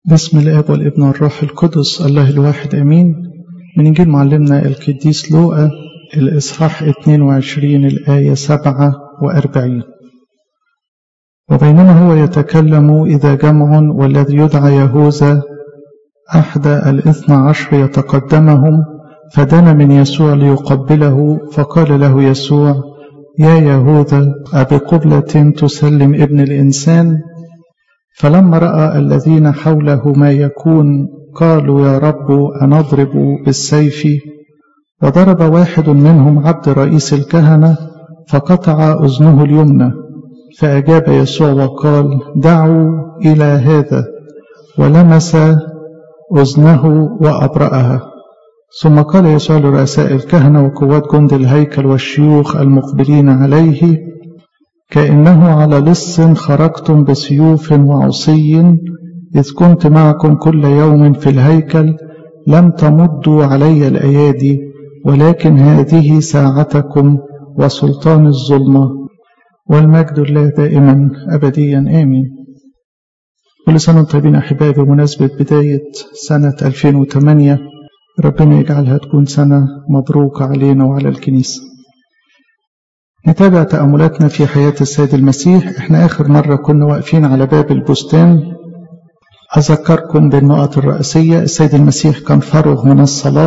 بسم الاب والابن والروح القدس الله الواحد امين من انجيل معلمنا القديس لوقا الاصحاح 22 الايه 47 وبينما هو يتكلم اذا جمع والذي يدعى يهوذا احد الاثنى عشر يتقدمهم فدنا من يسوع ليقبله فقال له يسوع يا يهوذا أبقبلة تسلم ابن الإنسان فلما رأى الذين حوله ما يكون قالوا يا رب أنضرب بالسيف وضرب واحد منهم عبد رئيس الكهنة فقطع أذنه اليمنى فأجاب يسوع وقال دعوا إلى هذا ولمس أذنه وأبرأها ثم قال يسوع لرؤساء الكهنة وقوات جند الهيكل والشيوخ المقبلين عليه كأنه على لص خرجتم بسيوف وعصي إذ كنت معكم كل يوم في الهيكل لم تمضوا علي الأيادي ولكن هذه ساعتكم وسلطان الظلمة والمجد الله دائما أبديا آمين كل سنة وانتم طيبين أحبائي بمناسبة بداية سنة 2008 ربنا يجعلها تكون سنة مبروكة علينا وعلى الكنيسة نتابع تأملاتنا في حياة السيد المسيح احنا آخر مرة كنا واقفين على باب البستان أذكركم بالنقط الرئيسية السيد المسيح كان فرغ من الصلاة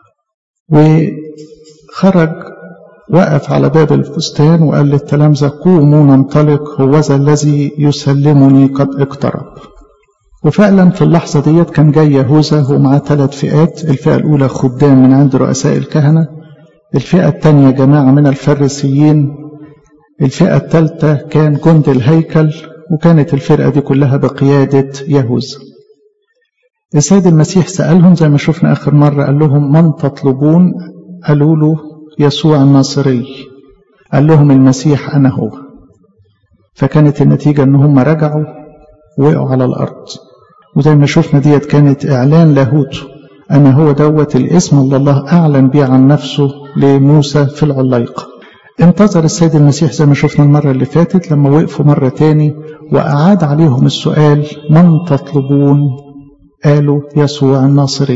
وخرج وقف على باب البستان وقال للتلامذة قوموا ننطلق هوذا الذي يسلمني قد اقترب وفعلا في اللحظة ديت كان جاي يهوذا ومعاه ثلاث فئات الفئة الأولى خدام من عند رؤساء الكهنة الفئة الثانية جماعة من الفريسيين الفئة الثالثة كان جند الهيكل وكانت الفرقة دي كلها بقيادة يهوذا السيد المسيح سألهم زي ما شفنا آخر مرة قال لهم من تطلبون قالوا له يسوع الناصري قال لهم المسيح أنا هو فكانت النتيجة أن هم رجعوا وقعوا على الأرض وزي ما شفنا ديت كانت إعلان لاهوته أنا هو دوت الاسم اللي الله أعلن بيه عن نفسه لموسى في العلايقة انتظر السيد المسيح زي ما شفنا المرة اللي فاتت لما وقفوا مرة تاني وأعاد عليهم السؤال من تطلبون قالوا يسوع الناصري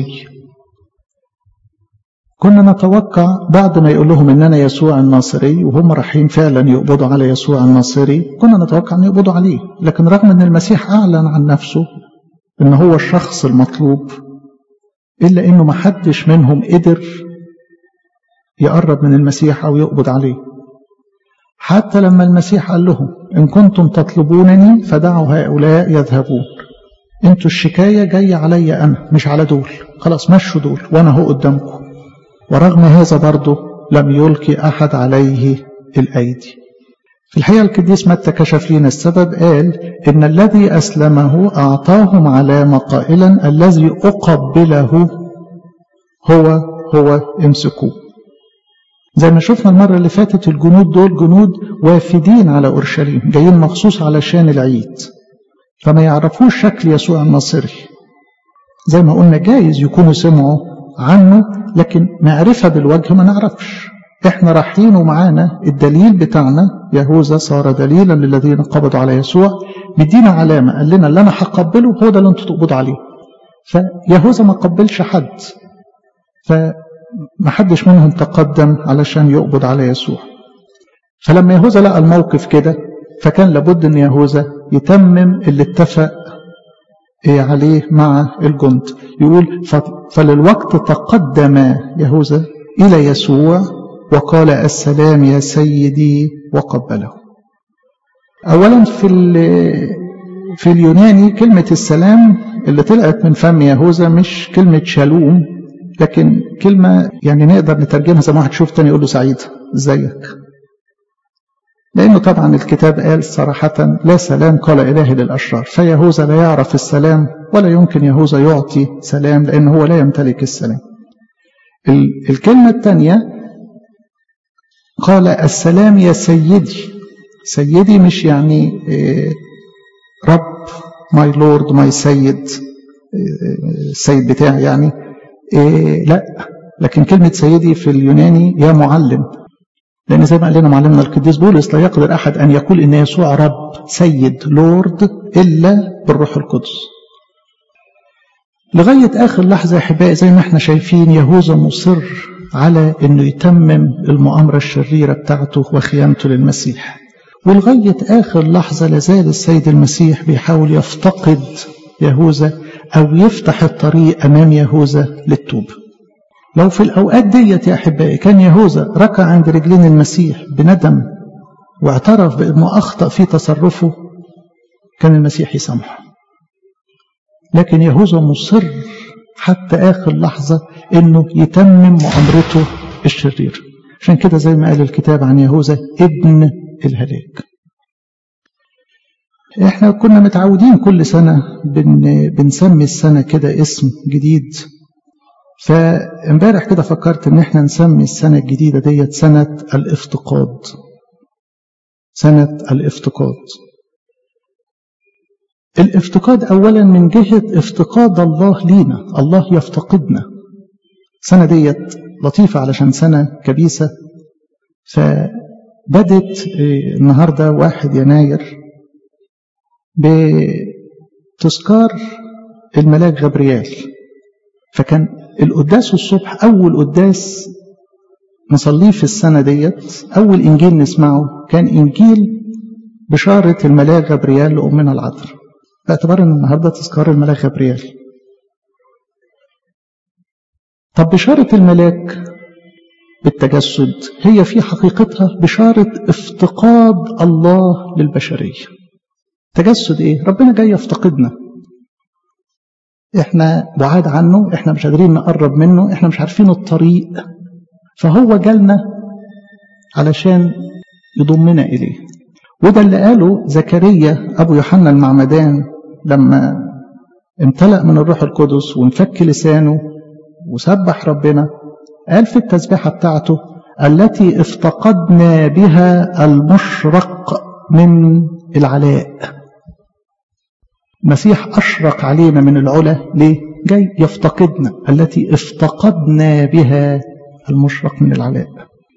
كنا نتوقع بعد ما يقول لهم ان انا يسوع الناصري وهم رايحين فعلا يقبضوا على يسوع الناصري كنا نتوقع ان يقبضوا عليه لكن رغم ان المسيح اعلن عن نفسه ان هو الشخص المطلوب الا انه ما حدش منهم قدر يقرب من المسيح او يقبض عليه حتى لما المسيح قال لهم ان كنتم تطلبونني فدعوا هؤلاء يذهبون انتوا الشكايه جايه عليا انا مش على دول خلاص مشوا دول وانا هو قدامكم ورغم هذا برضه لم يلقي أحد عليه الأيدي في الحقيقة القديس متى كشف لنا السبب قال إن الذي أسلمه أعطاهم علامة قائلا الذي أقبله هو هو امسكوه زي ما شفنا المرة اللي فاتت الجنود دول جنود وافدين على أورشليم جايين مخصوص علشان العيد فما يعرفوش شكل يسوع الناصري زي ما قلنا جايز يكونوا سمعوا عنه لكن معرفة بالوجه ما نعرفش احنا رايحين ومعانا الدليل بتاعنا يهوذا صار دليلا للذين قبضوا على يسوع بيدينا علامة قال لنا اللي انا هقبله هو ده اللي انتوا تقبضوا عليه فيهوذا ما قبلش حد فما حدش منهم تقدم علشان يقبض على يسوع فلما يهوذا لقى الموقف كده فكان لابد ان يهوذا يتمم اللي اتفق عليه مع الجند يقول فللوقت تقدم يهوذا إلى يسوع وقال السلام يا سيدي وقبله أولا في في اليوناني كلمة السلام اللي طلعت من فم يهوذا مش كلمة شالوم لكن كلمة يعني نقدر نترجمها زي ما واحد شوف تاني يقول له سعيد ازيك لأنه طبعا الكتاب قال صراحة لا سلام قال إلهي للأشرار فيهوذا لا يعرف السلام ولا يمكن يهوذا يعطي سلام لأنه هو لا يمتلك السلام الكلمة الثانية قال السلام يا سيدي سيدي مش يعني رب ماي لورد ماي سيد السيد بتاعي يعني لا لكن كلمة سيدي في اليوناني يا معلم لأن زي ما قال لنا معلمنا القديس بولس لا يقدر أحد أن يقول إن يسوع رب سيد لورد إلا بالروح القدس لغاية آخر لحظة يا أحبائي زي ما احنا شايفين يهوذا مصر على أنه يتمم المؤامرة الشريرة بتاعته وخيانته للمسيح ولغاية آخر لحظة لازال السيد المسيح بيحاول يفتقد يهوذا أو يفتح الطريق أمام يهوذا للتوبة لو في الأوقات ديت يا أحبائي كان يهوذا ركع عند رجلين المسيح بندم واعترف بأنه أخطأ في تصرفه كان المسيح يسامحه لكن يهوذا مصر حتى آخر لحظة أنه يتمم مؤامرته الشريرة عشان كده زي ما قال الكتاب عن يهوذا ابن الهلاك احنا كنا متعودين كل سنة بن بنسمي السنة كده اسم جديد فامبارح كده فكرت ان احنا نسمي السنة الجديدة ديت سنة الافتقاد سنة الافتقاد الافتقاد اولا من جهة افتقاد الله لينا الله يفتقدنا سنة ديت لطيفة علشان سنة كبيسة فبدت النهاردة واحد يناير بتذكار الملاك غبريال فكان القداس الصبح أول قداس نصليه في السنة ديت أول إنجيل نسمعه كان إنجيل بشارة الملاك غبريال لأمنا العذراء باعتبار أن النهاردة تذكار الملاك غبريال طب بشارة الملاك بالتجسد هي في حقيقتها بشارة افتقاد الله للبشرية تجسد ايه ربنا جاي يفتقدنا احنا بعاد عنه احنا مش قادرين نقرب منه احنا مش عارفين الطريق فهو جالنا علشان يضمنا اليه وده اللي قاله زكريا ابو يوحنا المعمدان لما امتلأ من الروح القدس وانفك لسانه وسبح ربنا قال في التسبيحة بتاعته التي افتقدنا بها المشرق من العلاء المسيح أشرق علينا من العلا ليه؟ جاي يفتقدنا التي افتقدنا بها المشرق من العلاء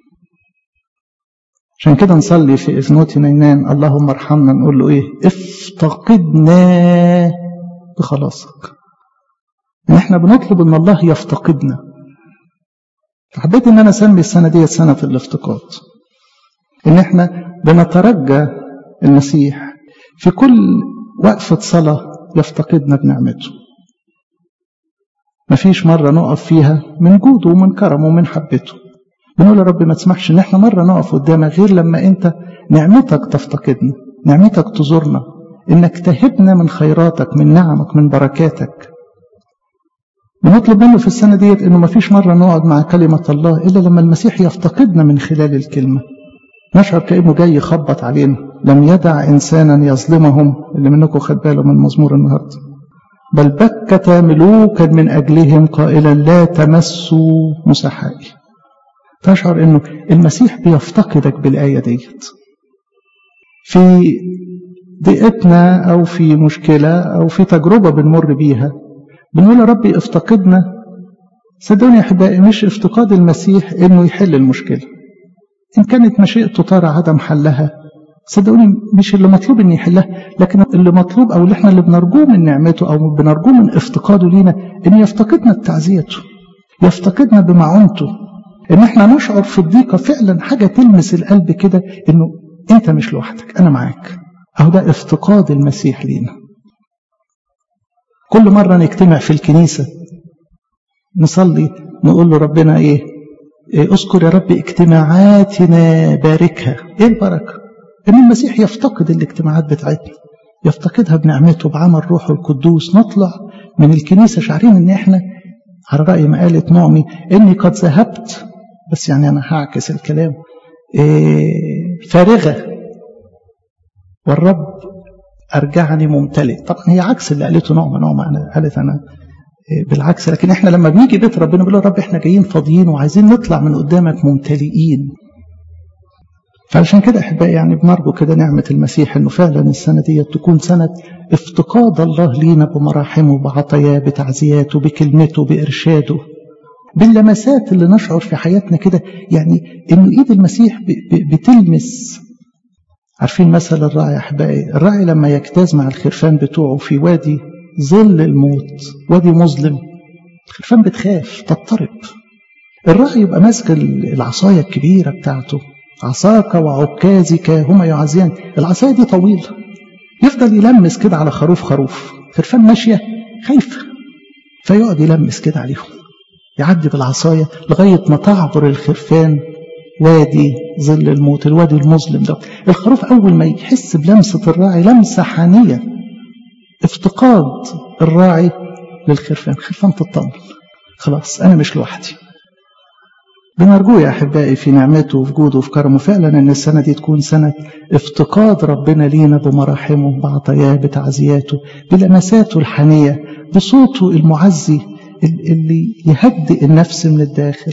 عشان كده نصلي في إذنوت نينان اللهم ارحمنا نقول له إيه افتقدنا بخلاصك إن إحنا بنطلب إن الله يفتقدنا فحبيت إن أنا أسمي السنة دي سنة الافتقاد إن إحنا بنترجى المسيح في كل وقفة صلاة يفتقدنا بنعمته مفيش مرة نقف فيها من جوده ومن كرمه ومن حبته بنقول يا رب ما تسمحش ان احنا مرة نقف قدامك غير لما انت نعمتك تفتقدنا نعمتك تزورنا انك تهبنا من خيراتك من نعمك من بركاتك بنطلب منه في السنة ديت انه مفيش مرة نقعد مع كلمة الله الا لما المسيح يفتقدنا من خلال الكلمة نشعر كأنه جاي يخبط علينا لم يدع إنسانا يظلمهم اللي منكم خد باله من مزمور النهاردة بل بكت ملوكا من أجلهم قائلا لا تمسوا مسحائي تشعر أنه المسيح بيفتقدك بالآية ديت في ضيقتنا أو في مشكلة أو في تجربة بنمر بيها بنقول يا ربي افتقدنا صدقوني يا أحبائي مش افتقاد المسيح إنه يحل المشكلة إن كانت مشيئته ترى عدم حلها صدقوني مش اللي مطلوب إن يحلها لكن اللي مطلوب أو اللي إحنا اللي بنرجوه من نعمته أو بنرجوه من افتقاده لينا إن يفتقدنا بتعزيته يفتقدنا بمعونته إن إحنا نشعر في الضيقة فعلا حاجة تلمس القلب كده إنه أنت مش لوحدك أنا معاك أهو ده افتقاد المسيح لينا كل مرة نجتمع في الكنيسة نصلي نقول له ربنا إيه اذكر يا رب اجتماعاتنا باركها ايه البركه ان المسيح يفتقد الاجتماعات بتاعتنا يفتقدها بنعمته بعمل روحه القدوس نطلع من الكنيسه شعرين ان احنا على راي ما قالت نعمي اني قد ذهبت بس يعني انا هعكس الكلام إيه فارغه والرب ارجعني ممتلئ طبعا هي عكس اللي قالته نعمه نعمه انا قالت انا بالعكس لكن احنا لما بنيجي بيت ربنا بنقول رب احنا جايين فاضيين وعايزين نطلع من قدامك ممتلئين فعشان كده احبائي يعني بنرجو كده نعمه المسيح انه فعلا السنه دي تكون سنه افتقاد الله لينا بمراحمه بعطاياه بتعزياته بكلمته بارشاده باللمسات اللي نشعر في حياتنا كده يعني انه ايد المسيح بتلمس عارفين مثل الراعي يا احبائي الراعي لما يجتاز مع الخرفان بتوعه في وادي ظل الموت وادي مظلم الخرفان بتخاف تضطرب الراعي يبقى ماسك العصاية الكبيرة بتاعته عصاك وعكازك هما يعزيان العصاية دي طويلة يفضل يلمس كده على خروف خروف خرفان ماشية خايفة فيقعد يلمس كده عليهم يعدي بالعصاية لغاية ما تعبر الخرفان وادي ظل الموت الوادي المظلم ده الخروف أول ما يحس بلمسة الراعي لمسة حانية افتقاد الراعي للخرفان خرفان تطمن خلاص أنا مش لوحدي بنرجوه يا أحبائي في نعمته وفي جوده وفي كرمه فعلا أن السنة دي تكون سنة افتقاد ربنا لينا بمراحمه بعطاياه بتعزياته بلمساته الحنية بصوته المعزي اللي يهدئ النفس من الداخل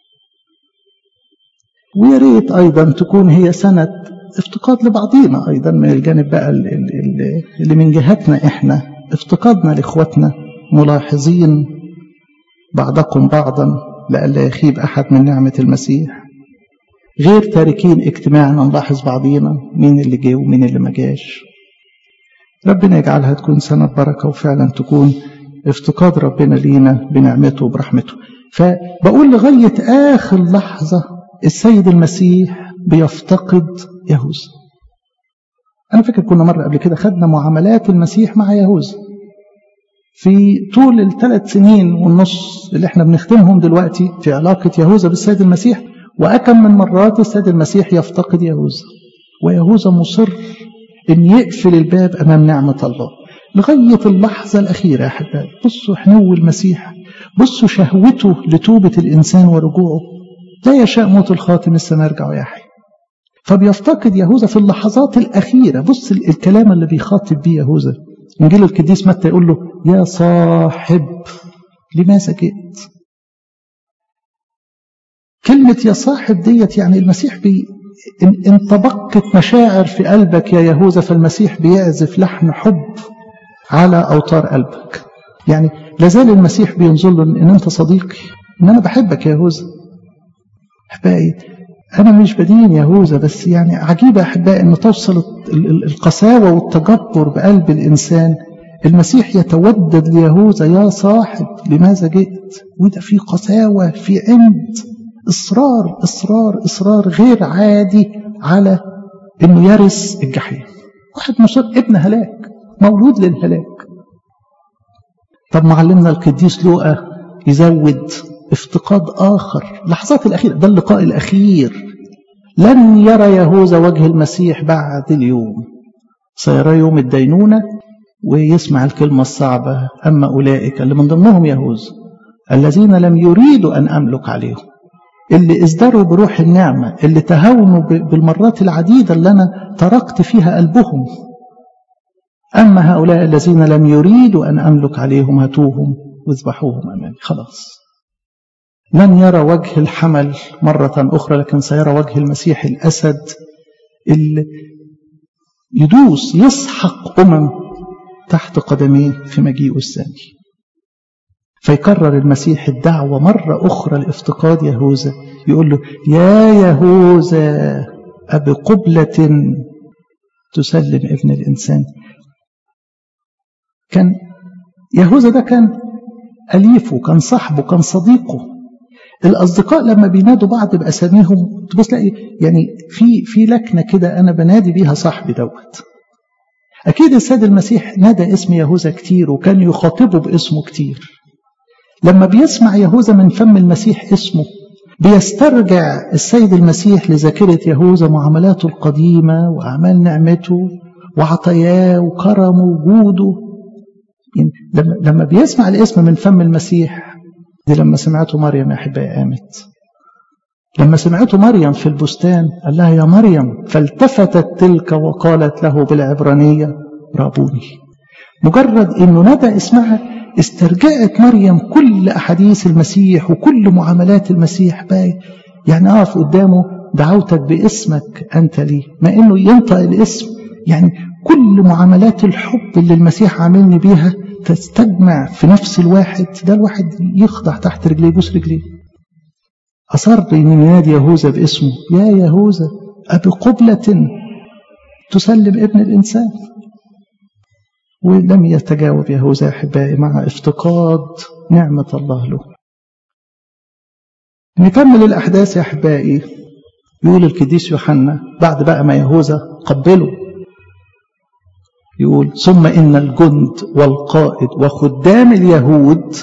ويا ريت أيضا تكون هي سنة افتقاد لبعضينا أيضا من الجانب بقى اللي من جهتنا إحنا افتقادنا لإخواتنا ملاحظين بعضكم بعضا لئلا يخيب أحد من نعمة المسيح غير تاركين اجتماعنا نلاحظ بعضينا مين اللي جه ومين اللي ما جاش ربنا يجعلها تكون سنة بركة وفعلا تكون افتقاد ربنا لينا بنعمته وبرحمته فبقول لغاية آخر لحظة السيد المسيح بيفتقد يهوذا أنا فاكر كنا مرة قبل كده خدنا معاملات المسيح مع يهوذا في طول الثلاث سنين والنص اللي احنا بنختمهم دلوقتي في علاقة يهوذا بالسيد المسيح وأكم من مرات السيد المسيح يفتقد يهوذا ويهوذا مصر أن يقفل الباب أمام نعمة الله لغاية اللحظة الأخيرة يا أحبائي بصوا حنو المسيح بصوا شهوته لتوبة الإنسان ورجوعه لا يشاء موت الخاتم السماء يرجع ويحيى فبيفتقد يهوذا في اللحظات الأخيرة بص الكلام اللي بيخاطب بيه يهوذا إنجيل القديس متى يقول له يا صاحب لماذا جئت كلمة يا صاحب ديت يعني المسيح بي إن انطبقت مشاعر في قلبك يا يهوذا فالمسيح بيعزف لحن حب على أوتار قلبك يعني لازال المسيح بينظر له إن أنت صديقي إن أنا بحبك يا يهوذا أحبائي أنا مش بدين يهوذا بس يعني عجيبة أحبائي أن توصل القساوة والتجبر بقلب الإنسان المسيح يتودد ليهوذا يا صاحب لماذا جئت وده في قساوة في عند إصرار إصرار إصرار غير عادي على أنه يرث الجحيم واحد مصر ابن هلاك مولود للهلاك طب معلمنا القديس لوقا يزود افتقاد آخر لحظات الأخيرة ده اللقاء الأخير لن يرى يهوذا وجه المسيح بعد اليوم سيرى يوم الدينونة ويسمع الكلمة الصعبة أما أولئك اللي من ضمنهم يهوذا الذين لم يريدوا أن أملك عليهم اللي ازدروا بروح النعمة اللي تهاونوا بالمرات العديدة اللي أنا تركت فيها قلبهم أما هؤلاء الذين لم يريدوا أن أملك عليهم هاتوهم واذبحوهم أمامي خلاص لن يرى وجه الحمل مرة أخرى لكن سيرى وجه المسيح الأسد اللي يدوس يسحق أمم تحت قدميه في مجيئه الثاني فيكرر المسيح الدعوة مرة أخرى لافتقاد يهوذا يقول له يا يهوذا أبقبلة تسلم ابن الإنسان كان يهوذا ده كان أليفه كان صاحبه كان صديقه الأصدقاء لما بينادوا بعض بأساميهم تبص تلاقي يعني في في لكنة كده أنا بنادي بيها صاحبي دوت أكيد السيد المسيح نادى اسم يهوذا كتير وكان يخاطبه باسمه كتير لما بيسمع يهوذا من فم المسيح اسمه بيسترجع السيد المسيح لذاكرة يهوذا معاملاته القديمة وأعمال نعمته وعطاياه وكرمه وجوده يعني لما لما بيسمع الاسم من فم المسيح دي لما سمعته مريم يا أحبائي قامت لما سمعته مريم في البستان قال لها يا مريم فالتفتت تلك وقالت له بالعبرانية رابوني مجرد انه ندى اسمها استرجعت مريم كل احاديث المسيح وكل معاملات المسيح باي يعني اقف قدامه دعوتك باسمك انت لي ما انه ينطق الاسم يعني كل معاملات الحب اللي المسيح عاملني بيها تستجمع في نفس الواحد ده الواحد يخضع تحت رجليه يبوس رجليه أصر أن ينادي يهوذا باسمه يا يهوذا أبقبلة تسلم ابن الإنسان ولم يتجاوب يهوذا أحبائي مع افتقاد نعمة الله له نكمل الأحداث يا أحبائي يقول القديس يوحنا بعد بقى ما يهوذا قبله يقول ثم إن الجند والقائد وخدام اليهود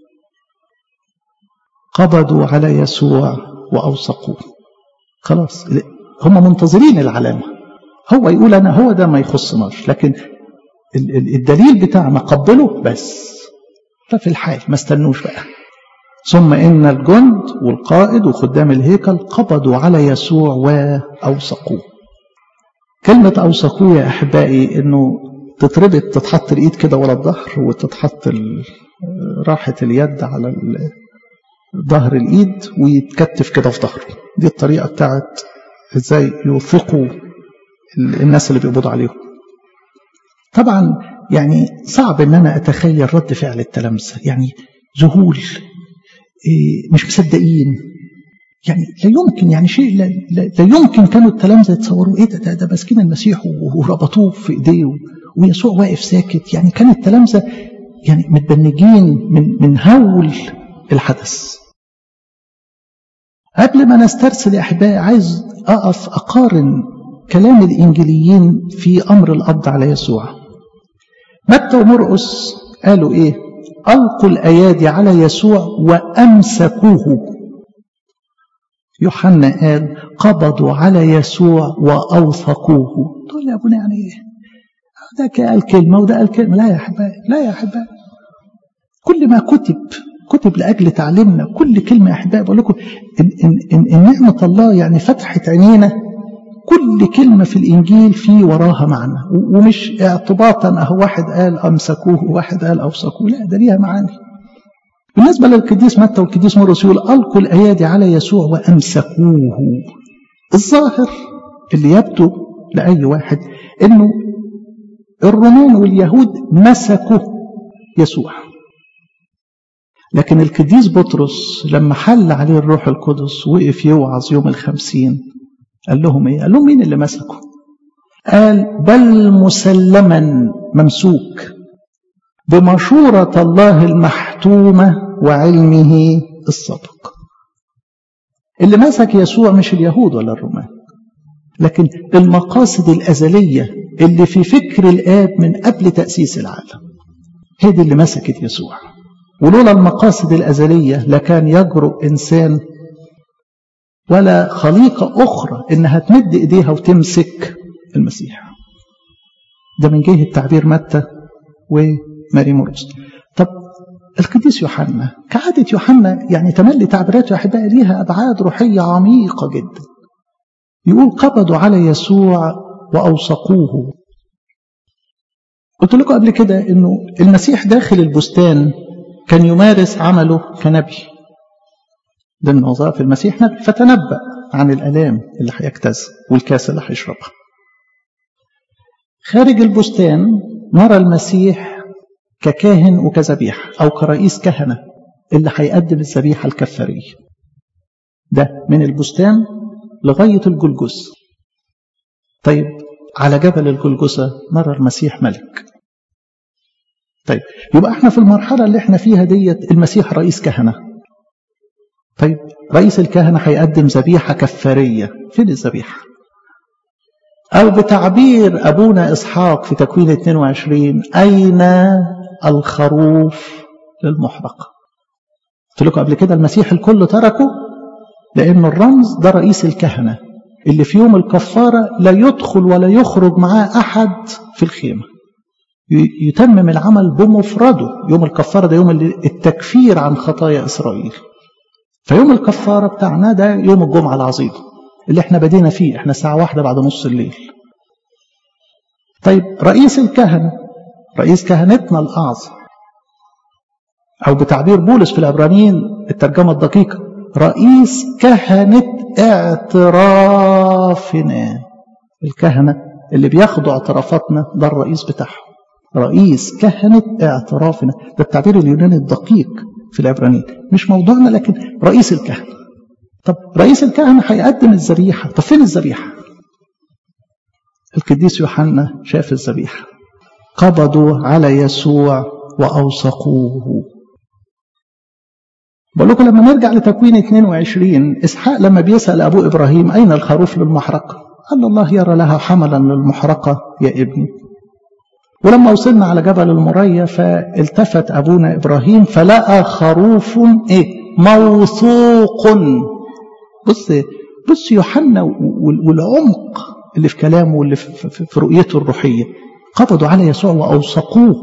قبضوا على يسوع وأوثقوه خلاص هم منتظرين العلامة هو يقول أنا هو ده ما يخصناش لكن الدليل بتاعنا قبله بس ففي الحال ما استنوش بقى ثم إن الجند والقائد وخدام الهيكل قبضوا على يسوع وأوثقوه كلمة أوثقوه يا أحبائي إنه تتربط تتحط الإيد كده ورا الظهر وتتحط راحة اليد على ظهر الإيد ويتكتف كده في ظهره دي الطريقة بتاعت إزاي يوثقوا الناس اللي بيقبضوا عليهم طبعا يعني صعب ان انا اتخيل رد فعل التلامذه يعني ذهول مش مصدقين يعني لا يمكن يعني شيء لا, لا, لا يمكن كانوا التلامذه يتصوروا ايه ده ده, ده ماسكين المسيح وربطوه في ايديه ويسوع واقف ساكت يعني كان التلامذه يعني متبنجين من من هول الحدث قبل ما نسترسل يا احبائي عايز اقف اقارن كلام الانجيليين في امر القبض على يسوع متى ومرقس قالوا ايه القوا الايادي على يسوع وامسكوه يوحنا قال قبضوا على يسوع واوثقوه تقول يا ابونا يعني ايه ده قال كلمه وده قال كلمه لا يا احبائي لا يا احبائي كل ما كتب كتب لاجل تعليمنا كل كلمه يا احبائي بقول لكم ان ان ان, إن نعمه الله يعني فتحت عينينا كل كلمة في الإنجيل في وراها معنى ومش اعتباطا أهو واحد قال أمسكوه وواحد قال أوثقوه لا ده ليها معاني بالنسبة للقديس متى والقديس مرقس يقول ألقوا الأيادي على يسوع وأمسكوه الظاهر اللي يبدو لأي واحد إنه الرومان واليهود مسكوا يسوع لكن القديس بطرس لما حل عليه الروح القدس وقف يوعظ يوم الخمسين قال لهم ايه قال لهم مين اللي مسكه قال بل مسلما ممسوك بمشورة الله المحتومة وعلمه السابق اللي مسك يسوع مش اليهود ولا الرومان لكن المقاصد الأزلية اللي في فكر الآب من قبل تأسيس العالم هي دي اللي مسكت يسوع ولولا المقاصد الأزلية لكان يجرؤ إنسان ولا خليقة أخرى إنها تمد إيديها وتمسك المسيح ده من جهة تعبير متى وماري مرقس طب القديس يوحنا كعادة يوحنا يعني تملي تعبيراته يا أحبائي ليها أبعاد روحية عميقة جدا يقول قبضوا على يسوع وأوثقوه قلت لكم قبل كده إنه المسيح داخل البستان كان يمارس عمله كنبي ضمن وظائف المسيح نبي فتنبأ عن الآلام اللي هيجتاز والكاس اللي هيشربها خارج البستان نرى المسيح ككاهن وكذبيحة أو كرئيس كهنة اللي هيقدم الذبيحة الكفارية ده من البستان لغاية الجلجس طيب على جبل الجلجسة نرى المسيح ملك طيب يبقى احنا في المرحلة اللي احنا فيها ديت المسيح رئيس كهنة طيب رئيس الكهنة هيقدم ذبيحة كفارية فين الذبيحة أو بتعبير أبونا إسحاق في تكوين 22 أين الخروف للمحرقة قلت لكم قبل كده المسيح الكل تركه لأن الرمز ده رئيس الكهنة اللي في يوم الكفارة لا يدخل ولا يخرج معاه أحد في الخيمة يتمم العمل بمفرده يوم الكفارة ده يوم التكفير عن خطايا إسرائيل فيوم الكفارة بتاعنا ده يوم الجمعة العظيم اللي احنا بدينا فيه احنا الساعة واحدة بعد نص الليل طيب رئيس الكهنة رئيس كهنتنا الأعظم أو بتعبير بولس في العبرانيين الترجمة الدقيقة رئيس كهنة اعترافنا الكهنة اللي بياخدوا اعترافاتنا ده الرئيس بتاعهم رئيس كهنة اعترافنا ده التعبير اليوناني الدقيق في العبرانيين مش موضوعنا لكن رئيس الكهنة طب رئيس الكهنة هيقدم الذبيحة طب فين الذبيحة القديس يوحنا شاف الذبيحة قبضوا على يسوع وأوثقوه بقول لكم لما نرجع لتكوين 22 إسحاق لما بيسأل أبوه إبراهيم أين الخروف للمحرقة قال الله يرى لها حملا للمحرقة يا ابني ولما وصلنا على جبل المريا فالتفت أبونا إبراهيم فلقى خروف إيه موثوق بص بص يوحنا والعمق اللي في كلامه واللي في رؤيته الروحية قبضوا على يسوع وأوثقوه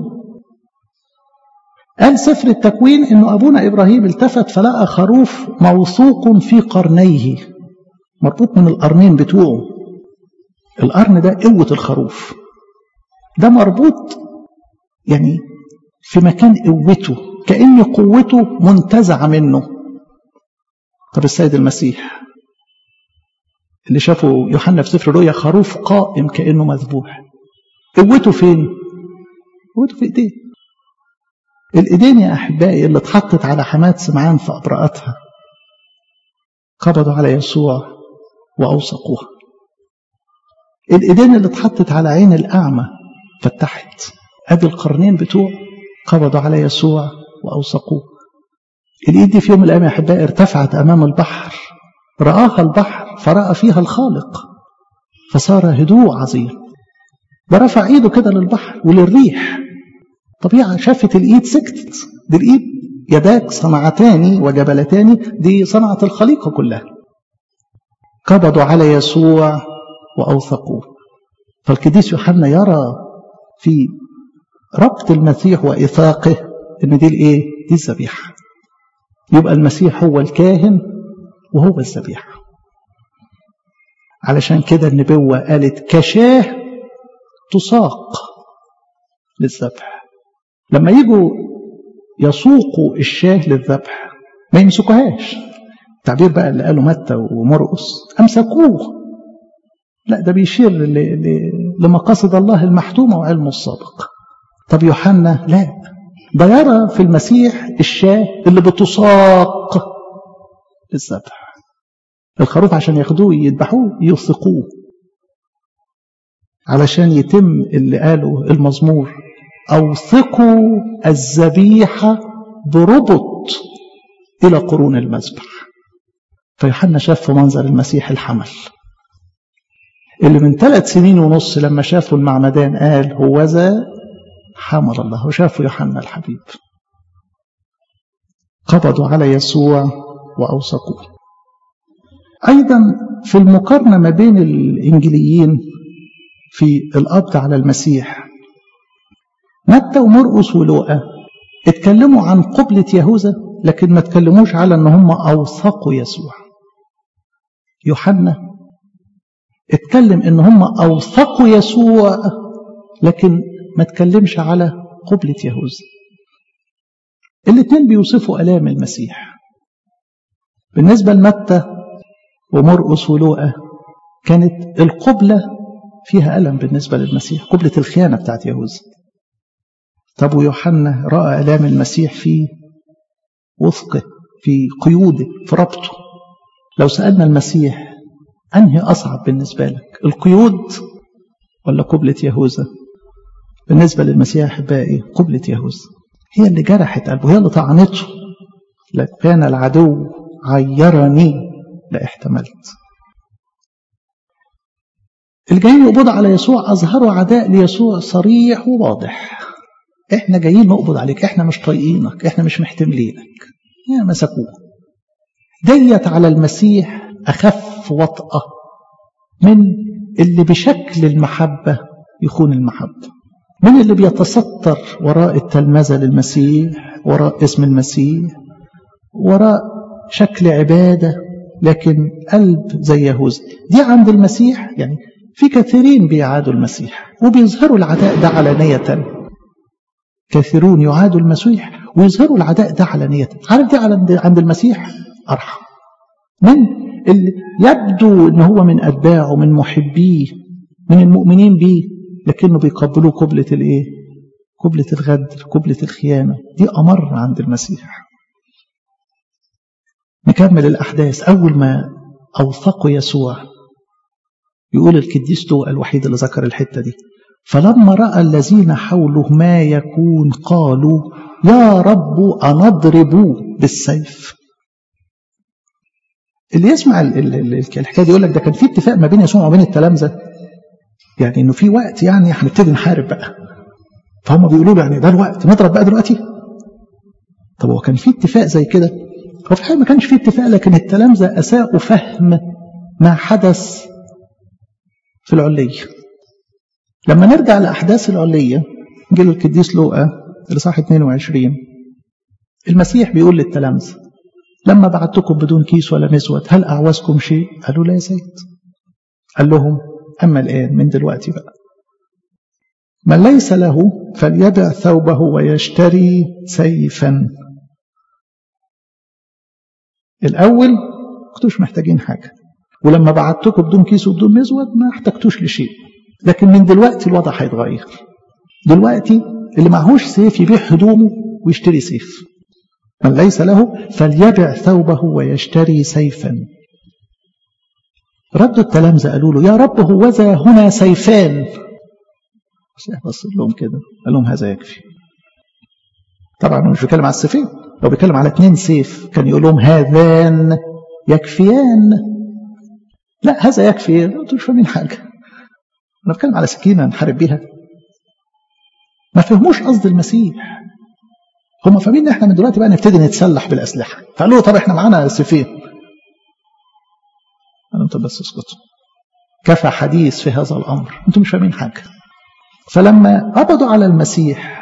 قال سفر التكوين انه ابونا ابراهيم التفت فلقى خروف موثوق في قرنيه مربوط من القرنين بتوعه القرن ده قوة الخروف ده مربوط يعني في مكان قوته كأن قوته منتزعة منه طب السيد المسيح اللي شافه يوحنا في سفر الرؤيا خروف قائم كأنه مذبوح قوته فين؟ قوته في ايديه الايدين يا احبائي اللي اتحطت على حماد سمعان في ابرأتها قبضوا على يسوع واوثقوها الايدين اللي اتحطت على عين الاعمى فتحت ادي القرنين بتوع قبضوا على يسوع واوثقوه الايد دي في يوم من الايام يا احبائي ارتفعت امام البحر راها البحر فراى فيها الخالق فصار هدوء عظيم ده رفع ايده كده للبحر وللريح طبيعة شافت الإيد سكتت دي الإيد يداك صنعتان وجبلتان دي صنعة الخليقة كلها قبضوا على يسوع وأوثقوه فالقديس يوحنا يرى في ربط المسيح وإثاقه إن دي الإيه؟ دي الذبيحة يبقى المسيح هو الكاهن وهو الذبيحة علشان كده النبوة قالت كشاه تساق للذبح لما يجوا يسوقوا الشاه للذبح ما يمسكوهاش التعبير بقى اللي قاله متى ومرقس امسكوه لا ده بيشير لمقاصد الله المحتومه وعلمه السابق طب يوحنا لا ده يرى في المسيح الشاه اللي بتساق للذبح الخروف عشان ياخدوه يذبحوه يوثقوه علشان يتم اللي قاله المزمور أوثقوا الذبيحة بربط إلى قرون المذبح فيوحنا شاف في منظر المسيح الحمل اللي من ثلاث سنين ونص لما شافوا المعمدان قال هو ذا حمل الله وشافوا يوحنا الحبيب قبضوا على يسوع وأوثقوه أيضا في المقارنة ما بين الإنجليين في القبض على المسيح متى ومرقس ولوقا اتكلموا عن قبلة يهوذا لكن ما اتكلموش على ان هم اوثقوا يسوع يوحنا اتكلم ان هم اوثقوا يسوع لكن ما اتكلمش على قبلة يهوذا الاثنين بيوصفوا الام المسيح بالنسبة لمتى ومرقس ولوقا كانت القبلة فيها ألم بالنسبة للمسيح قبلة الخيانة بتاعت يهوذا طب ويوحنا رأى ألام المسيح في وثقه في قيوده في ربطه لو سألنا المسيح أنهي أصعب بالنسبة لك القيود ولا قبلة يهوذا بالنسبة للمسيح أحبائي قبلة يهوذا هي اللي جرحت قلبه هي اللي طعنته لو كان العدو عيرني لاحتملت الجايين يقبضوا على يسوع أظهروا عداء ليسوع صريح وواضح احنا جايين نقبض عليك احنا مش طايقينك احنا مش محتملينك يا مسكوه ديت على المسيح أخف وطأة من اللي بشكل المحبة يخون المحبة من اللي بيتستر وراء التلمذة للمسيح وراء اسم المسيح وراء شكل عبادة لكن قلب زي يهوذا دي عند المسيح يعني في كثيرين بيعادوا المسيح وبيظهروا العداء ده علانية كثيرون يعادوا المسيح ويظهروا العداء ده علانية عارف دي عند المسيح أرحم من اللي يبدو ان هو من اتباعه من محبيه من المؤمنين بيه لكنه بيقبلوه قبلة الايه قبلة الغدر قبلة الخيانة دي أمر عند المسيح نكمل الأحداث أول ما أوثقوا يسوع يقول القديس تو الوحيد اللي ذكر الحتة دي فلما رأى الذين حوله ما يكون قالوا يا رب أنضرب بالسيف اللي يسمع الحكايه دي يقول لك ده كان في اتفاق ما بين يسوع وبين التلامذه يعني انه في وقت يعني هنبتدي نحارب بقى فهم بيقولوا له يعني ده الوقت نضرب بقى دلوقتي طب هو كان في اتفاق زي كده هو في الحقيقه ما كانش في اتفاق لكن التلامذه اساءوا فهم ما حدث في العليه لما نرجع لاحداث العليه جيل القديس لوقا الاصحاح 22 المسيح بيقول للتلامذه لما بعتكم بدون كيس ولا مزود هل أعوزكم شيء قالوا لا يا سيد قال لهم أما الآن من دلوقتي بقى من ليس له فليبع ثوبه ويشتري سيفا الأول كنتوش محتاجين حاجة ولما بعتكم بدون كيس وبدون مزود ما احتجتوش لشيء لكن من دلوقتي الوضع هيتغير دلوقتي اللي معهوش سيف يبيع هدومه ويشتري سيف من ليس له فليبع ثوبه ويشتري سيفا ردوا التلامذة قالوا له يا رب هوذا هنا سيفان بص لهم كده قال لهم هذا يكفي طبعا هو مش بيتكلم على السيفين لو بيتكلم على اثنين سيف كان يقول لهم هذان يكفيان لا هذا يكفي انتوا مش فاهمين حاجه انا بتكلم على سكينه نحارب بيها ما فهموش قصد المسيح هم فاهمين ان احنا من دلوقتي بقى نبتدي نتسلح بالاسلحه فقالوا له طب احنا معانا سيفين قالوا انتوا بس اسكتوا كفى حديث في هذا الامر انتوا مش فاهمين حاجه فلما قبضوا على المسيح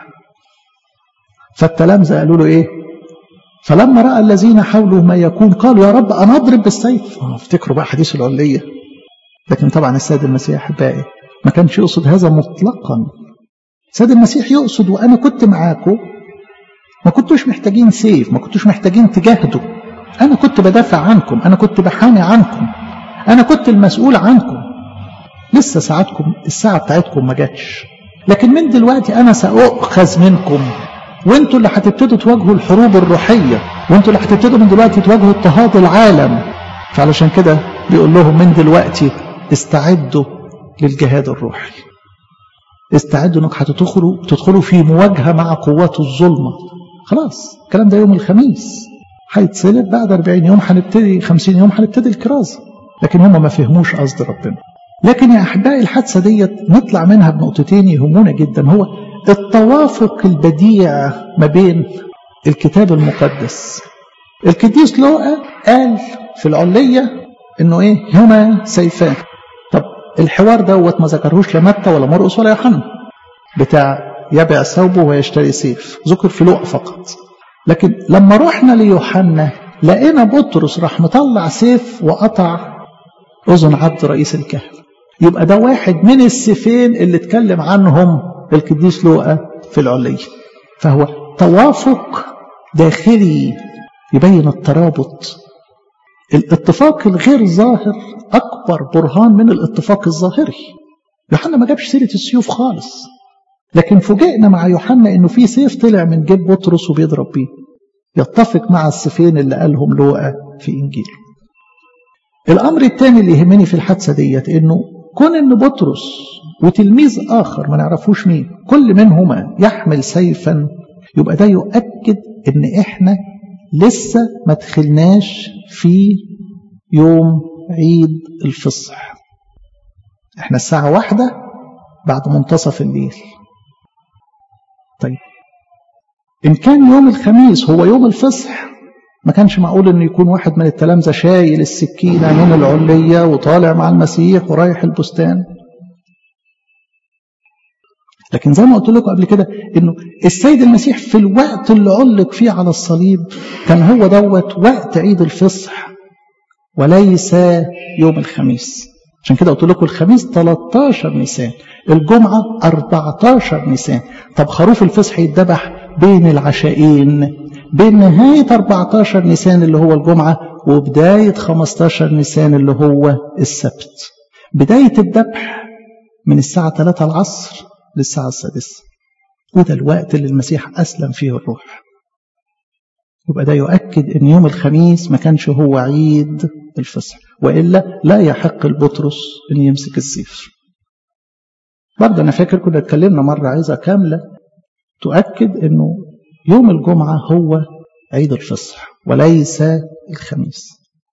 فالتلامذه قالوا له ايه فلما راى الذين حوله ما يكون قالوا يا رب انا اضرب بالسيف افتكروا بقى حديث العليه لكن طبعا السيد المسيح احبائي ما كانش يقصد هذا مطلقا السيد المسيح يقصد وانا كنت معاكم ما كنتوش محتاجين سيف ما كنتوش محتاجين تجاهدوا انا كنت بدافع عنكم انا كنت بحامي عنكم انا كنت المسؤول عنكم لسه ساعتكم الساعه بتاعتكم ما جاتش لكن من دلوقتي انا ساؤخذ منكم وانتوا اللي هتبتدوا تواجهوا الحروب الروحيه وانتوا اللي هتبتدوا من دلوقتي تواجهوا اضطهاد العالم فعلشان كده بيقول لهم من دلوقتي استعدوا للجهاد الروحي استعدوا انك هتدخلوا تدخلوا في مواجهه مع قوات الظلمه خلاص الكلام ده يوم الخميس هيتصلب بعد 40 يوم هنبتدي 50 يوم هنبتدي الكرازه لكن هم ما فهموش قصد ربنا لكن يا احبائي الحادثه ديت نطلع منها بنقطتين يهمونا جدا هو التوافق البديع ما بين الكتاب المقدس القديس لوقا قال في العليه انه ايه هما سيفان طب الحوار دوت ما ذكرهوش لا متى ولا مرقس ولا يوحنا بتاع يبيع ثوبه ويشتري سيف ذكر في لوقا فقط لكن لما رحنا ليوحنا لقينا بطرس راح مطلع سيف وقطع اذن عبد رئيس الكهنه يبقى ده واحد من السيفين اللي اتكلم عنهم القديس لوقا في العليه فهو توافق داخلي يبين الترابط الاتفاق الغير ظاهر اكبر برهان من الاتفاق الظاهري يوحنا ما جابش سيره السيوف خالص لكن فوجئنا مع يوحنا انه في سيف طلع من جيب بطرس وبيضرب بيه يتفق مع السيفين اللي قالهم لوقا في انجيله الامر الثاني اللي يهمني في الحادثه ديت انه كون ان بطرس وتلميذ اخر ما نعرفوش مين كل منهما يحمل سيفا يبقى ده يؤكد ان احنا لسه ما دخلناش في يوم عيد الفصح احنا الساعة واحدة بعد منتصف الليل طيب إن كان يوم الخميس هو يوم الفصح ما كانش معقول إن يكون واحد من التلامذة شايل السكينة من العلية وطالع مع المسيح ورايح البستان لكن زي ما قلت لكم قبل كده انه السيد المسيح في الوقت اللي علق فيه على الصليب كان هو دوت وقت عيد الفصح وليس يوم الخميس عشان كده قلت لكم الخميس 13 نيسان الجمعة 14 نيسان طب خروف الفصح يتذبح بين العشاءين بين نهاية 14 نيسان اللي هو الجمعة وبداية 15 نيسان اللي هو السبت بداية الذبح من الساعة 3 العصر للساعة السادسة وده الوقت اللي المسيح أسلم فيه الروح يبقى ده يؤكد أن يوم الخميس ما كانش هو عيد الفصح وإلا لا يحق البطرس أن يمسك السيف برضه أنا فاكر كنا اتكلمنا مرة عايزة كاملة تؤكد أنه يوم الجمعة هو عيد الفصح وليس الخميس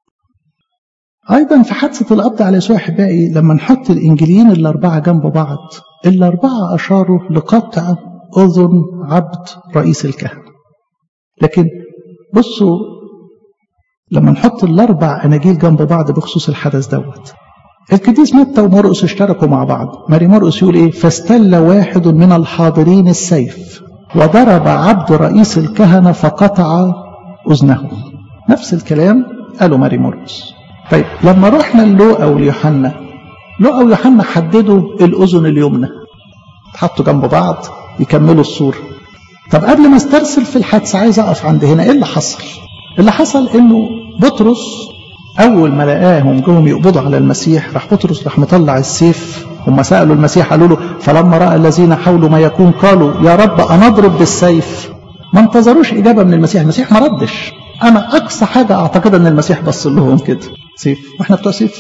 أيضا في حادثة القبض على يسوع أحبائي لما نحط الإنجيليين الأربعة جنب بعض الأربعة أشاروا لقطع أذن عبد رئيس الكهنة لكن بصوا لما نحط الأربع أناجيل جنب بعض بخصوص الحدث دوت القديس متى ومرقس اشتركوا مع بعض ماري مرقس يقول ايه فاستل واحد من الحاضرين السيف وضرب عبد رئيس الكهنة فقطع أذنه نفس الكلام قالوا ماري مرقس طيب لما رحنا للوقا وليوحنا لوقا ويوحنا حددوا الأذن اليمنى تحطوا جنب بعض يكملوا الصورة طب قبل ما استرسل في الحادثة عايز أقف عند هنا إيه اللي حصل اللي حصل إنه بطرس أول ما لقاهم جم يقبضوا على المسيح راح بطرس راح مطلع السيف هم سألوا المسيح قالوا له فلما رأى الذين حولوا ما يكون قالوا يا رب أنضرب بالسيف ما انتظروش إجابة من المسيح المسيح ما ردش أنا أقصى حاجة أعتقد أن المسيح بص لهم كده سيف وإحنا بتوع سيف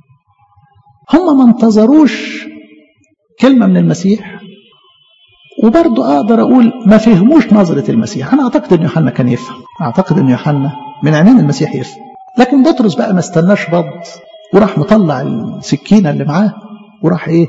هم ما انتظروش كلمة من المسيح وبرضه أقدر أقول ما فهموش نظرة المسيح أنا أعتقد أن يوحنا كان يفهم أعتقد أن يوحنا من عينين المسيح يفهم لكن بطرس بقى ما استناش رد وراح مطلع السكينة اللي معاه وراح إيه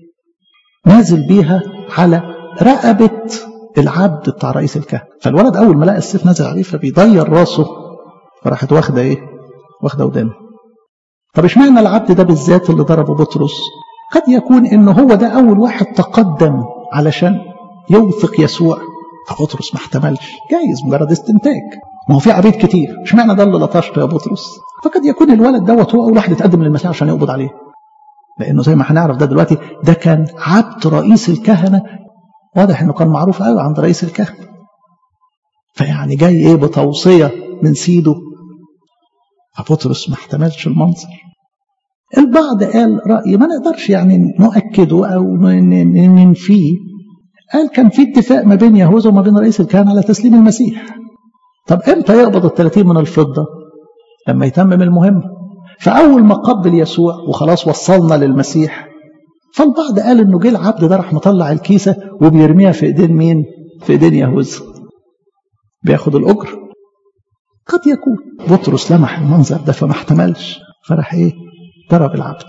نازل بيها على رقبة العبد بتاع رئيس الكهنة فالولد أول ما لقى السيف نازل عليه فبيضير راسه فراحت واخدة إيه واخدة ودانه طب اشمعنى العبد ده بالذات اللي ضربه بطرس قد يكون إن هو ده أول واحد تقدم علشان يوثق يسوع فبطرس ما احتملش جايز مجرد استنتاج ما هو في عبيد كتير اشمعنى ده اللي لطشته يا بطرس فقد يكون الولد دوت هو اول واحد اتقدم للمسيح عشان يقبض عليه لانه زي ما هنعرف ده دلوقتي ده كان عبد رئيس الكهنه واضح انه كان معروف قوي عند رئيس الكهنه فيعني جاي ايه بتوصيه من سيده فبطرس ما احتملش المنظر البعض قال رأي ما نقدرش يعني نؤكده أو ننفيه قال كان في اتفاق ما بين يهوذا وما بين رئيس الكهنة على تسليم المسيح طب امتى يقبض الثلاثين من الفضة لما يتمم المهمة فأول ما قبل يسوع وخلاص وصلنا للمسيح فالبعض قال انه جه العبد ده راح مطلع الكيسة وبيرميها في ايدين مين في ايدين يهوذا بياخد الأجر قد يكون بطرس لمح المنظر ده فما احتملش فراح ايه ضرب العبد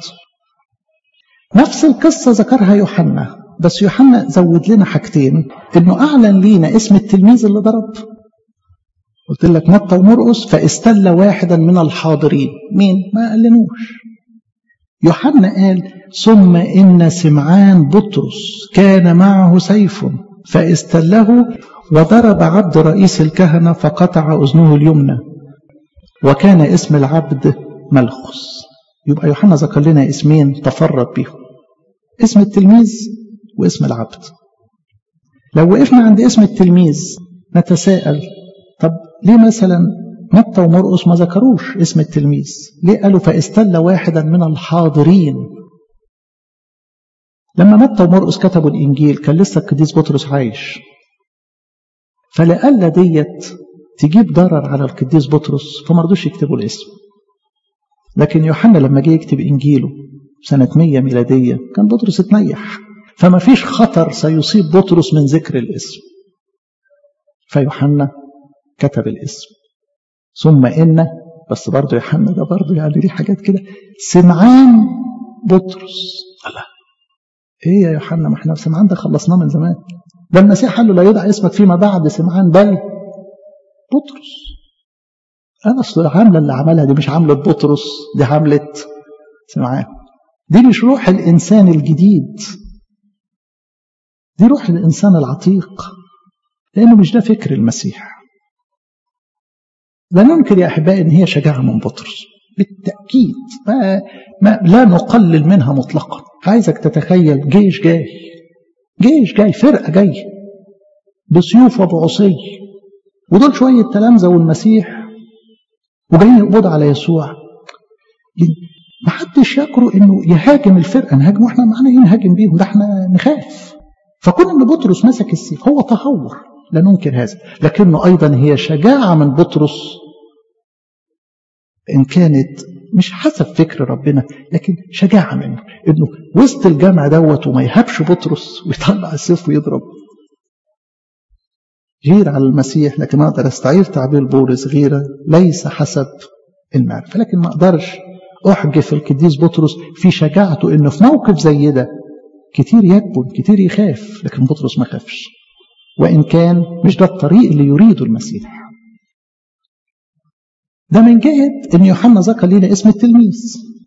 نفس القصة ذكرها يوحنا بس يوحنا زود لنا حاجتين انه اعلن لينا اسم التلميذ اللي ضرب قلت لك متى ومرقس فاستل واحدا من الحاضرين مين ما قالنوش يوحنا قال ثم ان سمعان بطرس كان معه سيف فاستله وضرب عبد رئيس الكهنه فقطع اذنه اليمنى وكان اسم العبد ملخص يبقى يوحنا ذكر لنا اسمين تفرد بيهم اسم التلميذ واسم العبد لو وقفنا عند اسم التلميذ نتساءل طب ليه مثلا متى ومرقس ما ذكروش اسم التلميذ ليه قالوا فاستل واحدا من الحاضرين لما متى ومرقس كتبوا الانجيل كان لسه القديس بطرس عايش فلألا ديت تجيب ضرر على القديس بطرس فما رضوش يكتبوا الاسم لكن يوحنا لما جه يكتب انجيله سنة 100 ميلادية كان بطرس اتنيح فما فيش خطر سيصيب بطرس من ذكر الاسم فيوحنا كتب الاسم ثم إن بس برضه يوحنا ده برضه يعني دي حاجات كده سمعان بطرس الله ايه يا يوحنا ما احنا سمعان ده خلصناه من زمان ده المسيح قال له لا يدعى اسمك فيما بعد سمعان بل بطرس انا اصل العامله اللي عملها دي مش عامله بطرس دي عامله سمعان دي مش روح الانسان الجديد دي روح الانسان العتيق لانه مش ده فكر المسيح لا ننكر يا احبائي ان هي شجاعه من بطرس بالتاكيد ما, ما لا نقلل منها مطلقا عايزك تتخيل جيش جاي جيش جاي فرقه جاي بسيوف وبعصي ودول شويه تلامذه والمسيح وجايين يقبضوا على يسوع ما حدش يكره انه يهاجم الفرقه نهاجم واحنا معانا ايه نهاجم بيهم ده احنا نخاف فكون ان بطرس مسك السيف هو تهور لا ننكر هذا لكنه ايضا هي شجاعه من بطرس ان كانت مش حسب فكر ربنا لكن شجاعة منه انه وسط الجامع دوت وما يهبش بطرس ويطلع السيف ويضرب غير على المسيح لكن اقدر استعير تعبير بولس غيرة ليس حسب المعرفة لكن ما اقدرش احجف القديس بطرس في شجاعته انه في موقف زي ده كتير يكبن كتير يخاف لكن بطرس ما خافش وان كان مش ده الطريق اللي يريده المسيح ده من جهة ان يوحنا ذكر لنا اسم التلميذ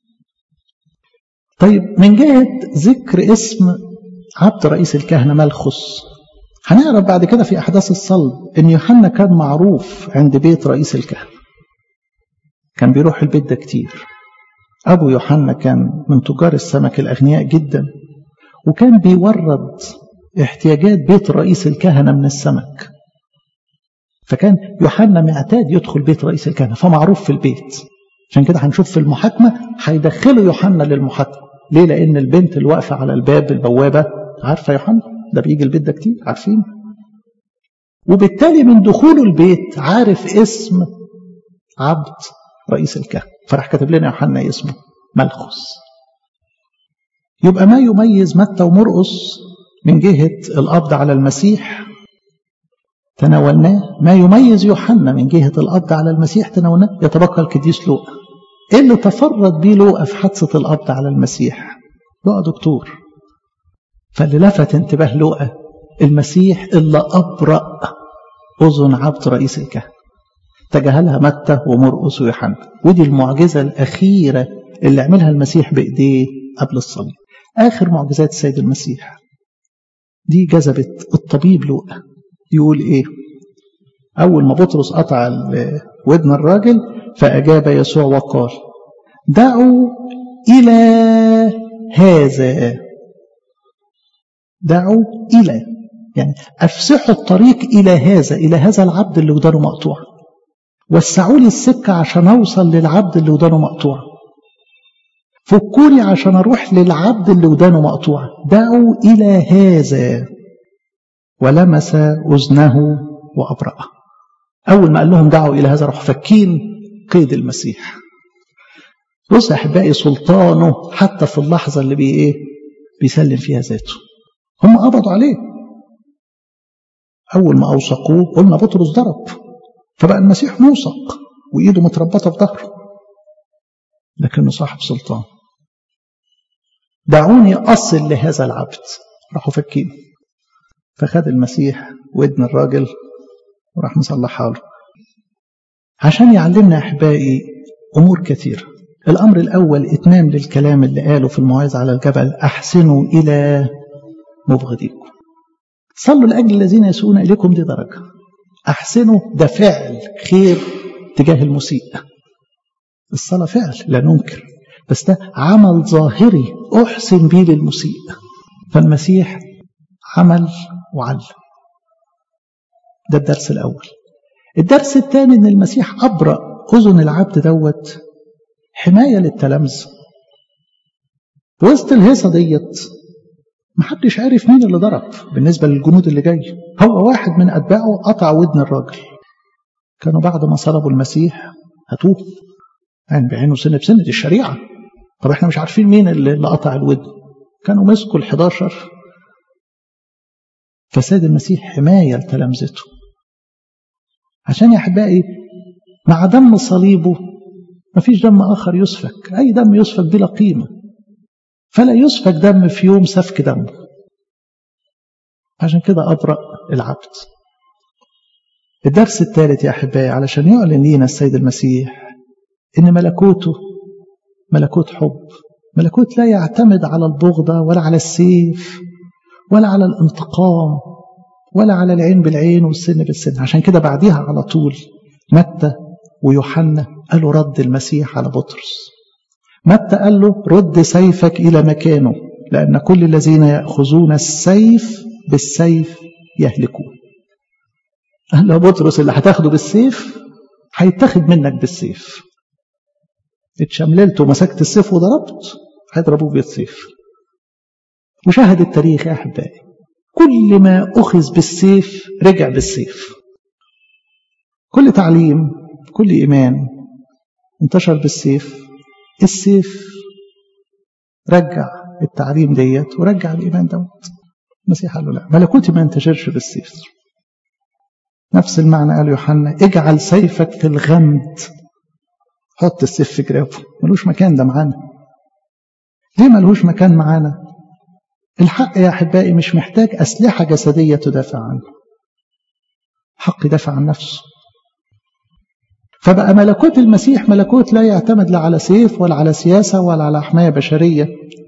طيب من جهة ذكر اسم عبد رئيس الكهنة ملخص هنعرف بعد كده في أحداث الصلب إن يوحنا كان معروف عند بيت رئيس الكهنة كان بيروح البيت ده كتير أبو يوحنا كان من تجار السمك الأغنياء جدا وكان بيورد احتياجات بيت رئيس الكهنة من السمك فكان يوحنا معتاد يدخل بيت رئيس الكهنة فمعروف في البيت عشان كده هنشوف في المحاكمة هيدخلوا يوحنا للمحاكمة ليه لأن البنت اللي واقفة على الباب البوابة عارفة يوحنا ده بيجي البيت ده كتير عارفين وبالتالي من دخوله البيت عارف اسم عبد رئيس الكهنة فراح كاتب لنا يوحنا اسمه ملخص يبقى ما يميز متى ومرقص من جهة القبض على المسيح تناولناه ما يميز يوحنا من جهة القبض على المسيح تناولناه يتبقى القديس لوقا ايه اللي تفرد بيه لوقا في حادثة القبض على المسيح لوقا دكتور فاللي لفت انتباه لوقا المسيح اللي أبرأ أذن عبد رئيس الكهنة تجاهلها متى ومرقس ويوحنا ودي المعجزة الأخيرة اللي عملها المسيح بإيديه قبل الصليب آخر معجزات السيد المسيح دي جذبت الطبيب لوقا يقول إيه أول ما بطرس قطع ودن الراجل فأجاب يسوع وقال دعوا إلى هذا دعوا إلى يعني أفسحوا الطريق إلى هذا إلى هذا العبد اللي ودانه مقطوع وسعوا لي السكة عشان أوصل للعبد اللي ودانه مقطوع فكوني عشان أروح للعبد اللي ودانه مقطوع دعوا إلى هذا ولمس أذنه وأبرأه أول ما قال لهم دعوا إلى هذا راحوا فكين قيد المسيح بص يا أحبائي سلطانه حتى في اللحظة اللي بي إيه بيسلم فيها ذاته هم قبضوا عليه أول ما أوثقوه قلنا بطرس ضرب فبقى المسيح موثق وإيده متربطة في ظهره لكنه صاحب سلطان دعوني أصل لهذا العبد راحوا فكين فخد المسيح ودن الراجل وراح مصلحها له عشان يعلمنا أحبائي أمور كثيرة الأمر الأول إتمام للكلام اللي قاله في الموعظة على الجبل أحسنوا إلى مبغضيكم صلوا لأجل الذين يسوءون إليكم دي درجة أحسنوا ده فعل خير تجاه المسيء الصلاة فعل لا ننكر بس ده عمل ظاهري أحسن بيه للمسيء فالمسيح عمل وعلم ده الدرس الأول الدرس الثاني إن المسيح أبرأ أذن العبد دوت حماية للتلامذة وسط الهيصة ديت محدش عارف مين اللي ضرب بالنسبة للجنود اللي جاي هو واحد من أتباعه قطع ودن الراجل كانوا بعد ما صلبوا المسيح هاتوه عين بعينه سنة بسنة دي الشريعة طب احنا مش عارفين مين اللي قطع الودن كانوا مسكوا ال11 فساد المسيح حماية لتلامذته عشان يا أحبائي مع دم صليبه مفيش دم آخر يسفك أي دم يسفك بلا قيمة فلا يسفك دم في يوم سفك دم عشان كده أبرأ العبد الدرس الثالث يا أحبائي علشان يعلن لينا السيد المسيح إن ملكوته ملكوت حب ملكوت لا يعتمد على البغضة ولا على السيف ولا على الانتقام ولا على العين بالعين والسن بالسن عشان كده بعديها على طول متى ويوحنا قالوا رد المسيح على بطرس متى قال له رد سيفك إلى مكانه لأن كل الذين يأخذون السيف بالسيف يهلكون قال له بطرس اللي هتاخده بالسيف هيتاخد منك بالسيف اتشمللت ومسكت السيف وضربت هيضربوه بالسيف وشاهد التاريخ يا أحبائي كل ما أخذ بالسيف رجع بالسيف كل تعليم كل إيمان انتشر بالسيف السيف رجع التعليم ديت ورجع الإيمان دوت المسيح قال له لا ملكوتي ما ينتشرش بالسيف نفس المعنى قال يوحنا اجعل سيفك في الغمد حط السيف في جرابه ملوش مكان ده معانا ليه ملوش مكان معانا الحق يا أحبائي مش محتاج أسلحة جسدية تدافع عنه حق يدافع عن نفسه فبقى ملكوت المسيح ملكوت لا يعتمد لا على سيف ولا على سياسة ولا على حماية بشرية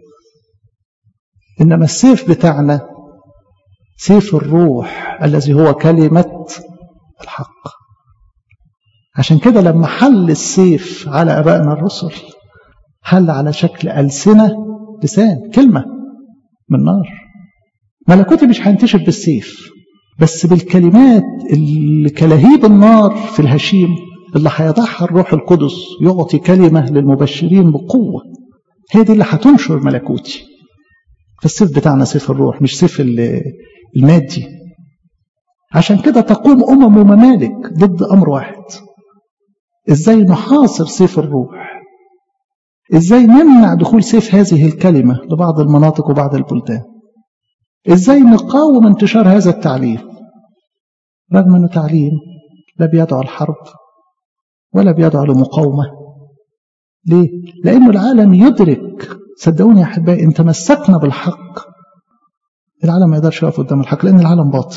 إنما السيف بتاعنا سيف الروح الذي هو كلمة الحق عشان كده لما حل السيف على أبائنا الرسل حل على شكل ألسنة لسان كلمة من نار ملكوتي مش هينتشر بالسيف بس بالكلمات اللي كلهيب النار في الهشيم اللي هيضعها الروح القدس يعطي كلمة للمبشرين بقوة هي دي اللي هتنشر ملكوتي فالسيف بتاعنا سيف الروح مش سيف المادي عشان كده تقوم أمم وممالك ضد أمر واحد إزاي نحاصر سيف الروح إزاي نمنع دخول سيف هذه الكلمة لبعض المناطق وبعض البلدان إزاي نقاوم انتشار هذا التعليم رغم أنه تعليم لا بيدعو الحرب ولا بيدعو لمقاومة ليه؟ لأنه العالم يدرك صدقوني يا أحبائي إن تمسكنا بالحق العالم ما يقدرش يقف قدام الحق لأن العالم باطل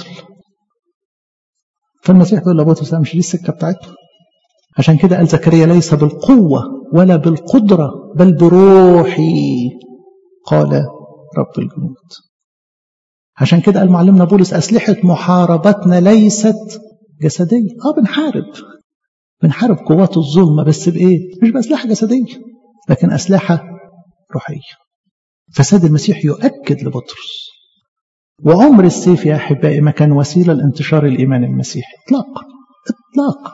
فالمسيح بيقول لابوتس مش دي السكة بتاعتنا عشان كده قال زكريا ليس بالقوة ولا بالقدرة بل بروحي قال رب الجنود عشان كده قال معلمنا بولس أسلحة محاربتنا ليست جسدية اه بنحارب بنحارب قوات الظلمة بس بإيه مش بأسلحة جسدية لكن أسلحة روحية فساد المسيح يؤكد لبطرس وعمر السيف يا أحبائي ما كان وسيلة لانتشار الإيمان المسيحي إطلاقا إطلاقا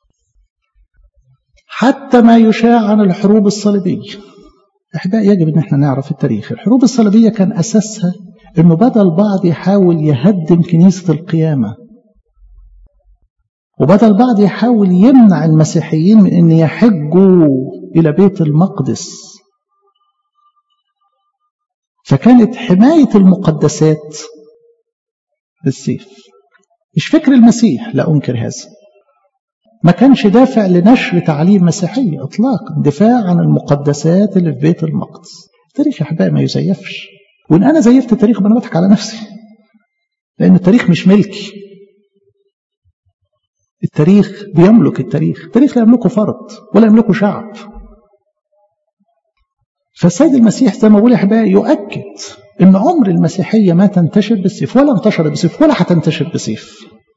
حتى ما يشاع عن الحروب الصليبية أحبائي يجب أن احنا نعرف التاريخ الحروب الصليبية كان أساسها أنه بدأ البعض يحاول يهدم كنيسة القيامة وبدأ البعض يحاول يمنع المسيحيين من أن يحجوا إلى بيت المقدس فكانت حماية المقدسات بالسيف مش فكر المسيح لا أنكر هذا ما كانش دافع لنشر تعليم مسيحية إطلاقا دفاع عن المقدسات اللي في بيت المقدس التاريخ يا أحبائي ما يزيفش وإن أنا زيفت التاريخ أنا بضحك على نفسي لأن التاريخ مش ملكي التاريخ بيملك التاريخ التاريخ لا يملكه فرد ولا يملكه شعب فالسيد المسيح زي ما بقول يا احبائي يؤكد ان عمر المسيحيه ما تنتشر بالسيف ولا انتشر بسيف ولا هتنتشر بسيف.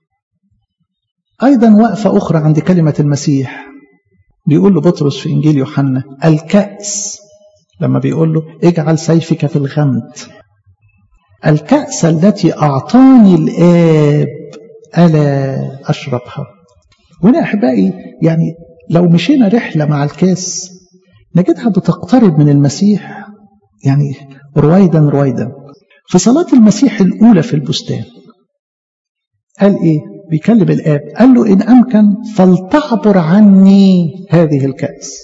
ايضا وقفه اخرى عند كلمه المسيح بيقول له بطرس في انجيل يوحنا الكاس لما بيقول له اجعل سيفك في الغمد الكاس التي اعطاني الاب الا اشربها. وهنا احبائي يعني لو مشينا رحله مع الكاس نجدها بتقترب من المسيح يعني رويدا رويدا في صلاة المسيح الأولى في البستان قال إيه بيكلم الآب قال له إن أمكن فلتعبر عني هذه الكأس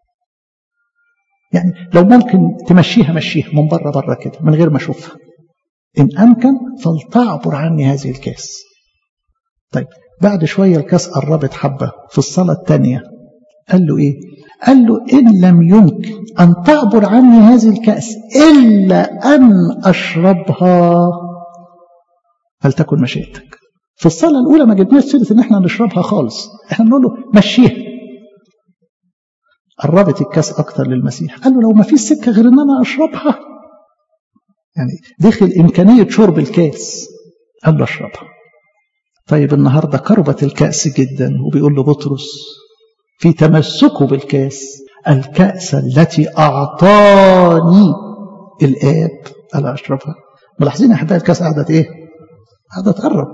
يعني لو ممكن تمشيها مشيها من بره بره كده من غير ما أشوفها إن أمكن فلتعبر عني هذه الكأس طيب بعد شوية الكأس قربت حبة في الصلاة الثانية قال له إيه قال له إن لم يمكن أن تعبر عني هذه الكأس إلا أن أشربها فلتكن مشيئتك في الصلاة الأولى ما جبناش سيرة إن إحنا نشربها خالص إحنا بنقول له مشيها قربت الكاس أكتر للمسيح قال له لو ما فيش سكة غير إن أنا أشربها يعني دخل إمكانية شرب الكاس قال له أشربها طيب النهاردة قربت الكأس جدا وبيقول له بطرس في تمسكه بالكاس الكأس التي أعطاني الآب ألا أشربها ملاحظين يا أحبائي الكأس قعدت إيه؟ قعدت تقرب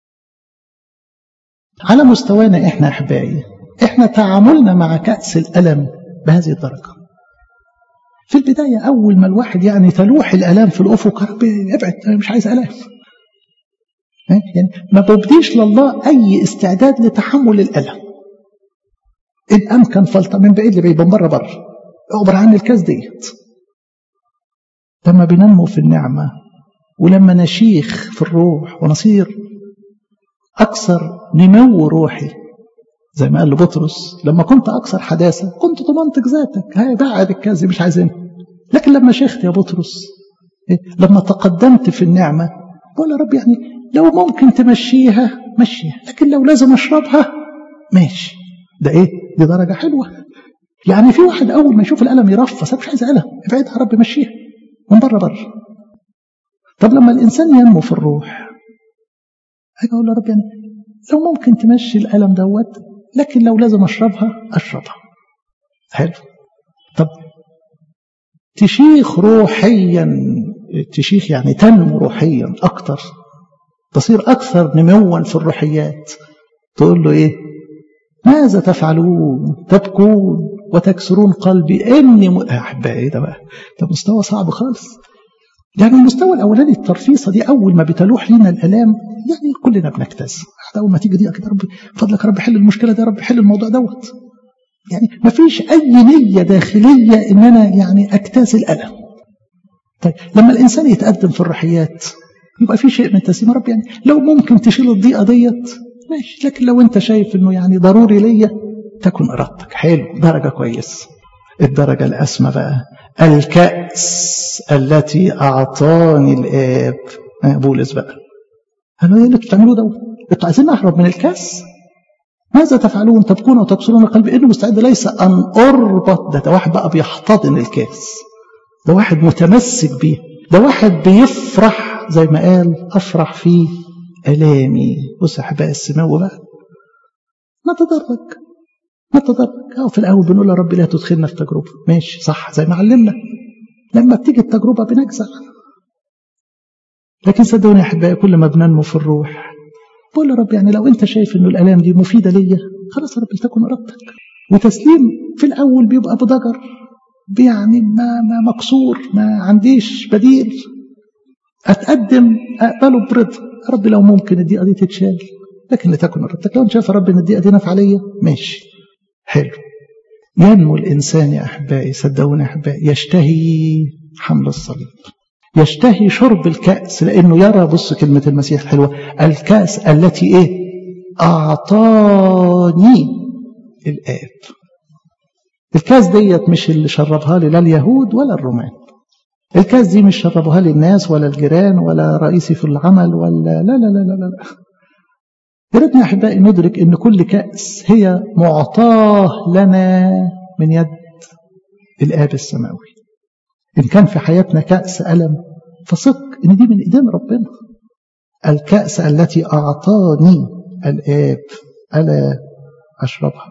على مستوانا إحنا أحبائي إحنا تعاملنا مع كأس الألم بهذه الدرجة في البداية أول ما الواحد يعني تلوح الألام في الأفق رب ابعد أنا مش عايز ألام يعني ما ببديش لله أي استعداد لتحمل الألم إن أمكن فلت من بعيد لبعيد من بره بره اعبر عني الكاس ديت لما بننمو في النعمة ولما نشيخ في الروح ونصير أكثر نمو روحي زي ما قال لبطرس لما كنت أكثر حداثة كنت تمنطق ذاتك هاي بعد الكاس مش عايزينها لكن لما شيخت يا بطرس إيه؟ لما تقدمت في النعمة بقول يا رب يعني لو ممكن تمشيها مشيها لكن لو لازم أشربها ماشي ده إيه دي درجة حلوة يعني في واحد أول ما يشوف القلم يرفص أنا مش عايز قلم ابعدها يا رب مشيها من بره بره طب لما الإنسان ينمو في الروح أجي أقول يا رب يعني لو ممكن تمشي القلم دوت لكن لو لازم أشربها أشربها حلو طب تشيخ روحيا تشيخ يعني تنمو روحيا أكتر تصير أكثر نموا في الروحيات تقول له إيه ماذا تفعلون تبكون وتكسرون قلبي إني م... أحبائي ده بقى ده مستوى صعب خالص يعني المستوى الأولاني الترفيصة دي أول ما بتلوح لنا الآلام يعني كلنا بنكتز أول ما تيجي دي كده رب فضلك يا رب حل المشكلة دي يا رب حل الموضوع دوت يعني ما فيش أي نية داخلية إن أنا يعني أجتاز الألم طيب لما الإنسان يتقدم في الروحيات يبقى في شيء من تسليم رب يعني لو ممكن تشيل الضيقة ديت ماشي لكن لو أنت شايف إنه يعني ضروري ليا تكن إرادتك حلو درجة كويس الدرجة الأسمى بقى الكأس التي أعطاني الآب بولس بقى قالوا ايه اللي بتعملوه ده انتوا عايزين نهرب من الكاس ماذا تفعلون تبكون وتكسرون قلبي انه مستعد ليس ان اربط ده, ده واحد بقى بيحتضن الكاس ده واحد متمسك بيه ده واحد بيفرح زي ما قال افرح في الامي بص احباء السماوي بقى نتدرج نتدرج اه في الاول بنقول يا رب لا تدخلنا في تجربه ماشي صح زي ما علمنا لما بتيجي التجربه بنجزع لكن صدقوني يا احبائي كل ما بننمو في الروح بقول يا رب يعني لو انت شايف انه الالام دي مفيده ليا خلاص يا رب لتكن ارادتك وتسليم في الاول بيبقى بضجر يعني ما, ما مكسور ما عنديش بديل اتقدم اقبله برضا يا رب لو ممكن الدقيقه دي تتشال لكن لتكن ارادتك لو انت شايف يا رب ان الدقيقه دي نافعه ليا ماشي حلو ينمو الانسان يا احبائي صدقوني يا احبائي يشتهي حمل الصليب يشتهي شرب الكأس لأنه يرى بص كلمة المسيح الحلوة الكأس التي إيه أعطاني الآب الكأس ديت مش اللي شربها لي لا اليهود ولا الرومان الكأس دي مش شربوها لي الناس ولا الجيران ولا رئيسي في العمل ولا لا لا لا لا لا, لا. يا أحبائي ندرك أن كل كأس هي معطاه لنا من يد الآب السماوي إن كان في حياتنا كأس ألم فصدق إن دي من إيدين ربنا الكأس التي أعطاني الآب ألا أشربها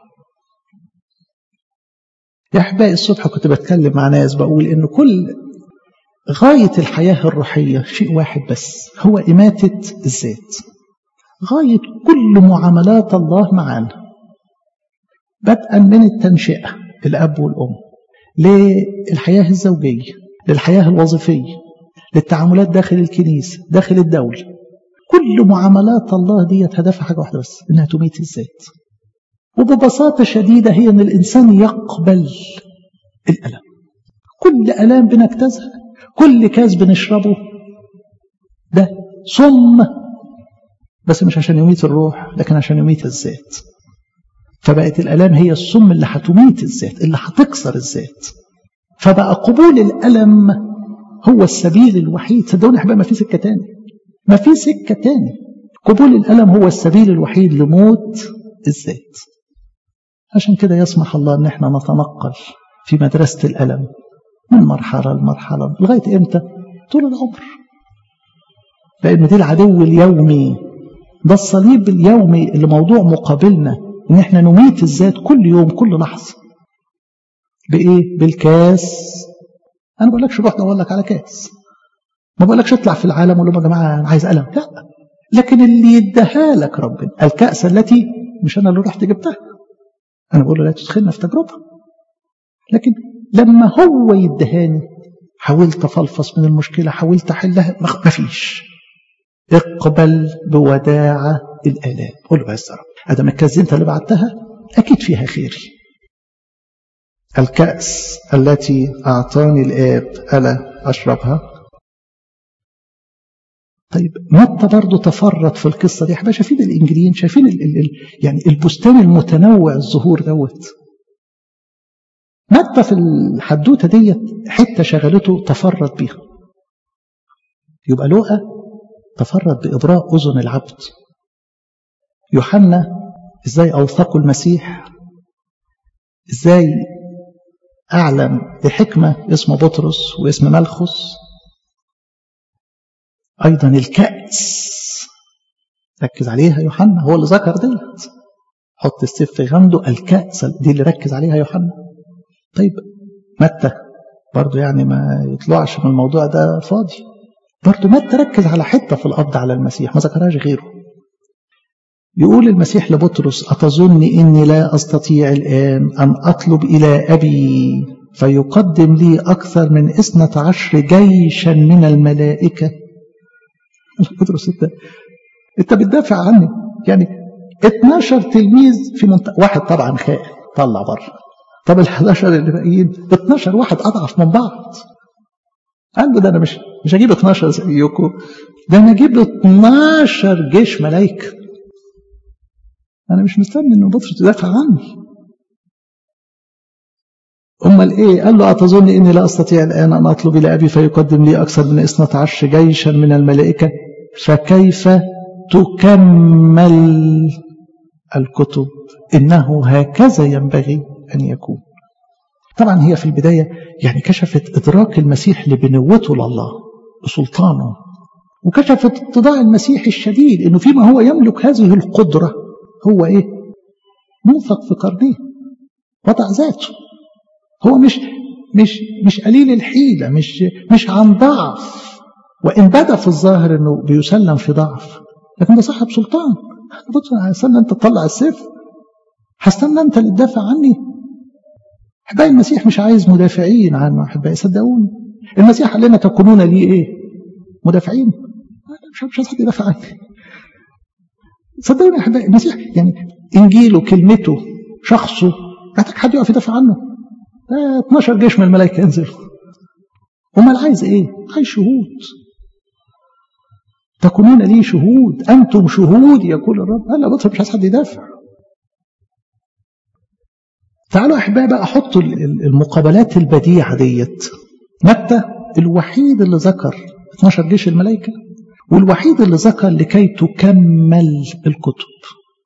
يا أحبائي الصبح كنت بتكلم مع ناس بقول إن كل غاية الحياة الروحية شيء واحد بس هو إماتة الذات غاية كل معاملات الله معنا بدءا من التنشئة الأب والأم للحياة الزوجية للحياة الوظيفية للتعاملات داخل الكنيسة داخل الدولة كل معاملات الله ديت هدفها حاجة واحدة بس إنها تميت الذات وببساطة شديدة هي أن الإنسان يقبل الألم كل ألام بنجتازها كل كاس بنشربه ده سم بس مش عشان يميت الروح لكن عشان يميت الذات فبقت الألام هي السم اللي هتميت الذات اللي هتكسر الذات فبقى قبول الألم هو السبيل الوحيد صدقوني احبائي ما في سكة تاني ما في سكة تاني قبول الألم هو السبيل الوحيد لموت الذات عشان كده يسمح الله ان احنا نتنقل في مدرسة الألم من مرحلة لمرحلة لغاية امتى طول العمر لأن دي العدو اليومي ده الصليب اليومي اللي موضوع مقابلنا ان احنا نميت الذات كل يوم كل لحظة بايه بالكاس انا بقول لكش روح دور لك على كاس ما بقولكش اطلع في العالم ولا يا جماعه انا عايز قلم لا لكن اللي يديها لك ربنا الكأس التي مش انا اللي رحت جبتها انا بقول له لا تدخلنا في تجربه لكن لما هو يدهاني حاولت افلفص من المشكله حاولت احلها ما فيش اقبل بوداعه الالام قول له بس يا رب ادم الكاس انت اللي بعتها اكيد فيها خيري الكأس التي أعطاني الآب ألا أشربها طيب متى برضه تفرد في القصة دي احنا شايفين الإنجليين شايفين ال ال ال يعني البستان المتنوع الزهور دوت متى في الحدوتة ديت حتة شغلته تفرد بيها يبقى لوقا تفرد بإبراء أذن العبد يوحنا ازاي أوثقوا المسيح ازاي أعلن بحكمة اسمه بطرس واسم ملخص أيضا الكأس ركز عليها يوحنا هو اللي ذكر ديت حط السيف في غمده الكأس دي اللي ركز عليها يوحنا طيب متى برضه يعني ما يطلعش من الموضوع ده فاضي برضه متى ركز على حتة في القبض على المسيح ما ذكرهاش غيره يقول المسيح لبطرس أتظن إني لا أستطيع الآن أن أطلب إلى أبي فيقدم لي أكثر من إثنة عشر جيشا من الملائكة بطرس أنت أنت بتدافع عني يعني 12 تلميذ في منطقة واحد طبعا خائن طلع بره طب ال 11 اللي باقيين 12 واحد أضعف من بعض قال له ده أنا مش مش هجيب 12 زيكم ده أنا أجيب 12 جيش ملائكة أنا مش مستني إن بطرس يدافع عني أمال إيه؟ قال له أتظن إني لا أستطيع الآن أن أطلب إلى أبي فيقدم لي أكثر من اثنة عشر جيشا من الملائكة فكيف تكمل الكتب إنه هكذا ينبغي أن يكون طبعا هي في البداية يعني كشفت إدراك المسيح لبنوته لله لسلطانه وكشفت اتضاع المسيح الشديد إنه فيما هو يملك هذه القدرة هو إيه منفق في قرنيه وضع ذاته هو مش مش مش قليل الحيلة مش مش عن ضعف وإن بدا في الظاهر إنه بيسلم في ضعف لكن ده صاحب سلطان بص هستنى أنت تطلع السيف هستنى أنت اللي تدافع عني أحبائي المسيح مش عايز مدافعين عنه أحبائي صدقوني المسيح قال لنا تكونون لي إيه؟ مدافعين مش مش عايز حد يدافع عني صدقوني يا أحبائي المسيح يعني إنجيله كلمته شخصه محتاج حد يقف يدافع عنه 12 جيش من الملائكة ينزلوا امال عايز ايه عايز شهود تكونون لي شهود انتم شهود يقول الرب انا بطل مش عايز حد يدافع تعالوا احبائي بقى احطوا المقابلات البديعه ديت متى الوحيد اللي ذكر 12 جيش الملائكه والوحيد اللي ذكر لكي تكمل الكتب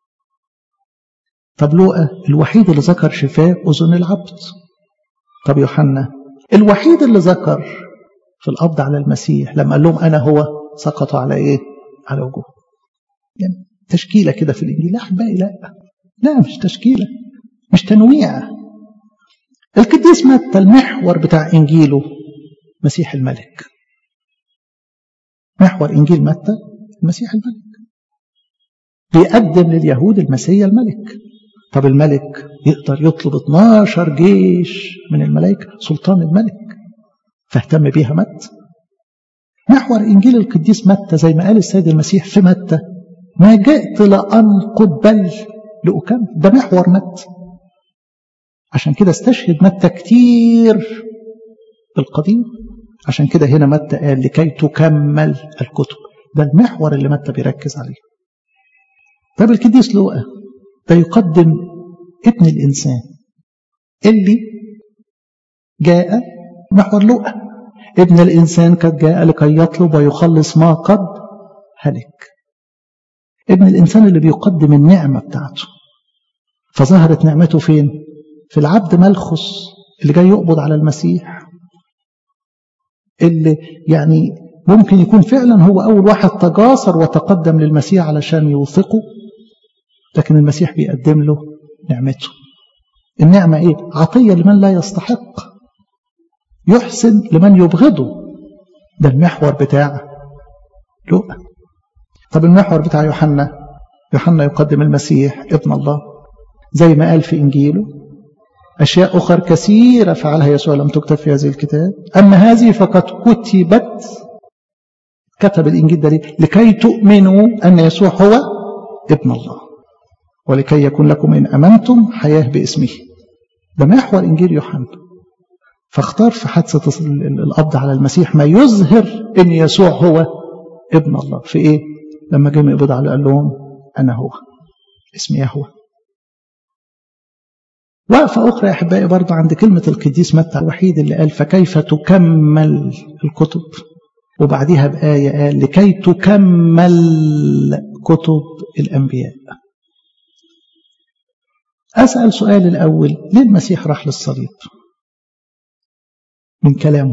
طب لوقا الوحيد اللي ذكر شفاء اذن العبد طب يوحنا الوحيد اللي ذكر في القبض على المسيح لما قال لهم أنا هو سقطوا على إيه؟ على وجوه يعني تشكيلة كده في الإنجيل لا أحبائي لا لا مش تشكيلة مش تنويع القديس متى المحور بتاع إنجيله مسيح الملك محور إنجيل متى المسيح الملك بيقدم لليهود المسيح الملك طب الملك يقدر يطلب 12 جيش من الملائكة سلطان الملك فاهتم بيها متى محور إنجيل القديس متى زي ما قال السيد المسيح في متى ما جئت لأنقض بل لأكمل ده محور متى عشان كده استشهد متى كتير بالقديم عشان كده هنا متى قال لكي تكمل الكتب ده المحور اللي متى بيركز عليه طب القديس لوقا ده يقدم ابن الإنسان اللي جاء محور لوقا ابن الإنسان قد جاء لكي يطلب ويخلص ما قد هلك ابن الإنسان اللي بيقدم النعمة بتاعته فظهرت نعمته فين في العبد ملخص اللي جاي يقبض على المسيح اللي يعني ممكن يكون فعلا هو أول واحد تجاسر وتقدم للمسيح علشان يوثقه لكن المسيح بيقدم له نعمته النعمة إيه؟ عطية لمن لا يستحق يحسن لمن يبغضه ده المحور بتاع لؤى طب المحور بتاع يوحنا يوحنا يقدم المسيح ابن الله زي ما قال في إنجيله أشياء أخرى كثيرة فعلها يسوع لم تكتب في هذه الكتاب أما هذه فقد كتبت كتب الإنجيل ده لكي تؤمنوا أن يسوع هو ابن الله ولكي يكون لكم إن أمنتم حياة باسمه ده محور إنجيل يوحنا فاختار في حادثة القبض على المسيح ما يظهر إن يسوع هو ابن الله في إيه؟ لما جم يقبض عليه قال لهم أنا هو اسمي يهوه وقفة أخرى يا أحبائي برضه عند كلمة القديس متى الوحيد اللي قال فكيف تكمل الكتب وبعديها بآية قال لكي تكمل كتب الأنبياء أسأل سؤال الأول ليه المسيح راح للصليب من كلامه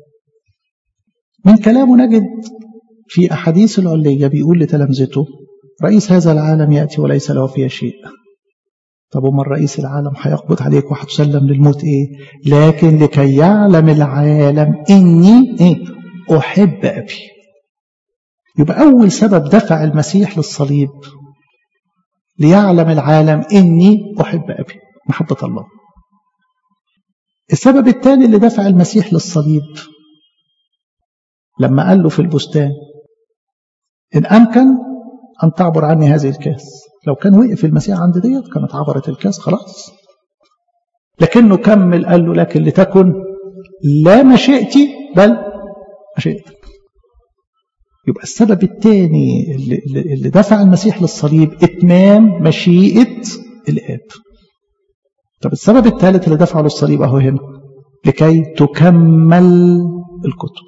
من كلامه نجد في أحاديث العلية بيقول لتلامذته رئيس هذا العالم يأتي وليس له فيه شيء طب وما رئيس العالم هيقبض عليك وهتسلم للموت ايه لكن لكي يعلم العالم اني ايه احب ابي يبقى اول سبب دفع المسيح للصليب ليعلم العالم اني احب ابي محبه الله السبب الثاني اللي دفع المسيح للصليب لما قال له في البستان ان امكن ان تعبر عني هذه الكاس لو كان وقف المسيح عند ديت كانت عبرت الكاس خلاص لكنه كمل قال له لكن لتكن لا مشيئتي بل مشيئتك يبقى السبب الثاني اللي, اللي دفع المسيح للصليب اتمام مشيئة الآب طب السبب الثالث اللي دفعه للصليب اهو هنا لكي تكمل الكتب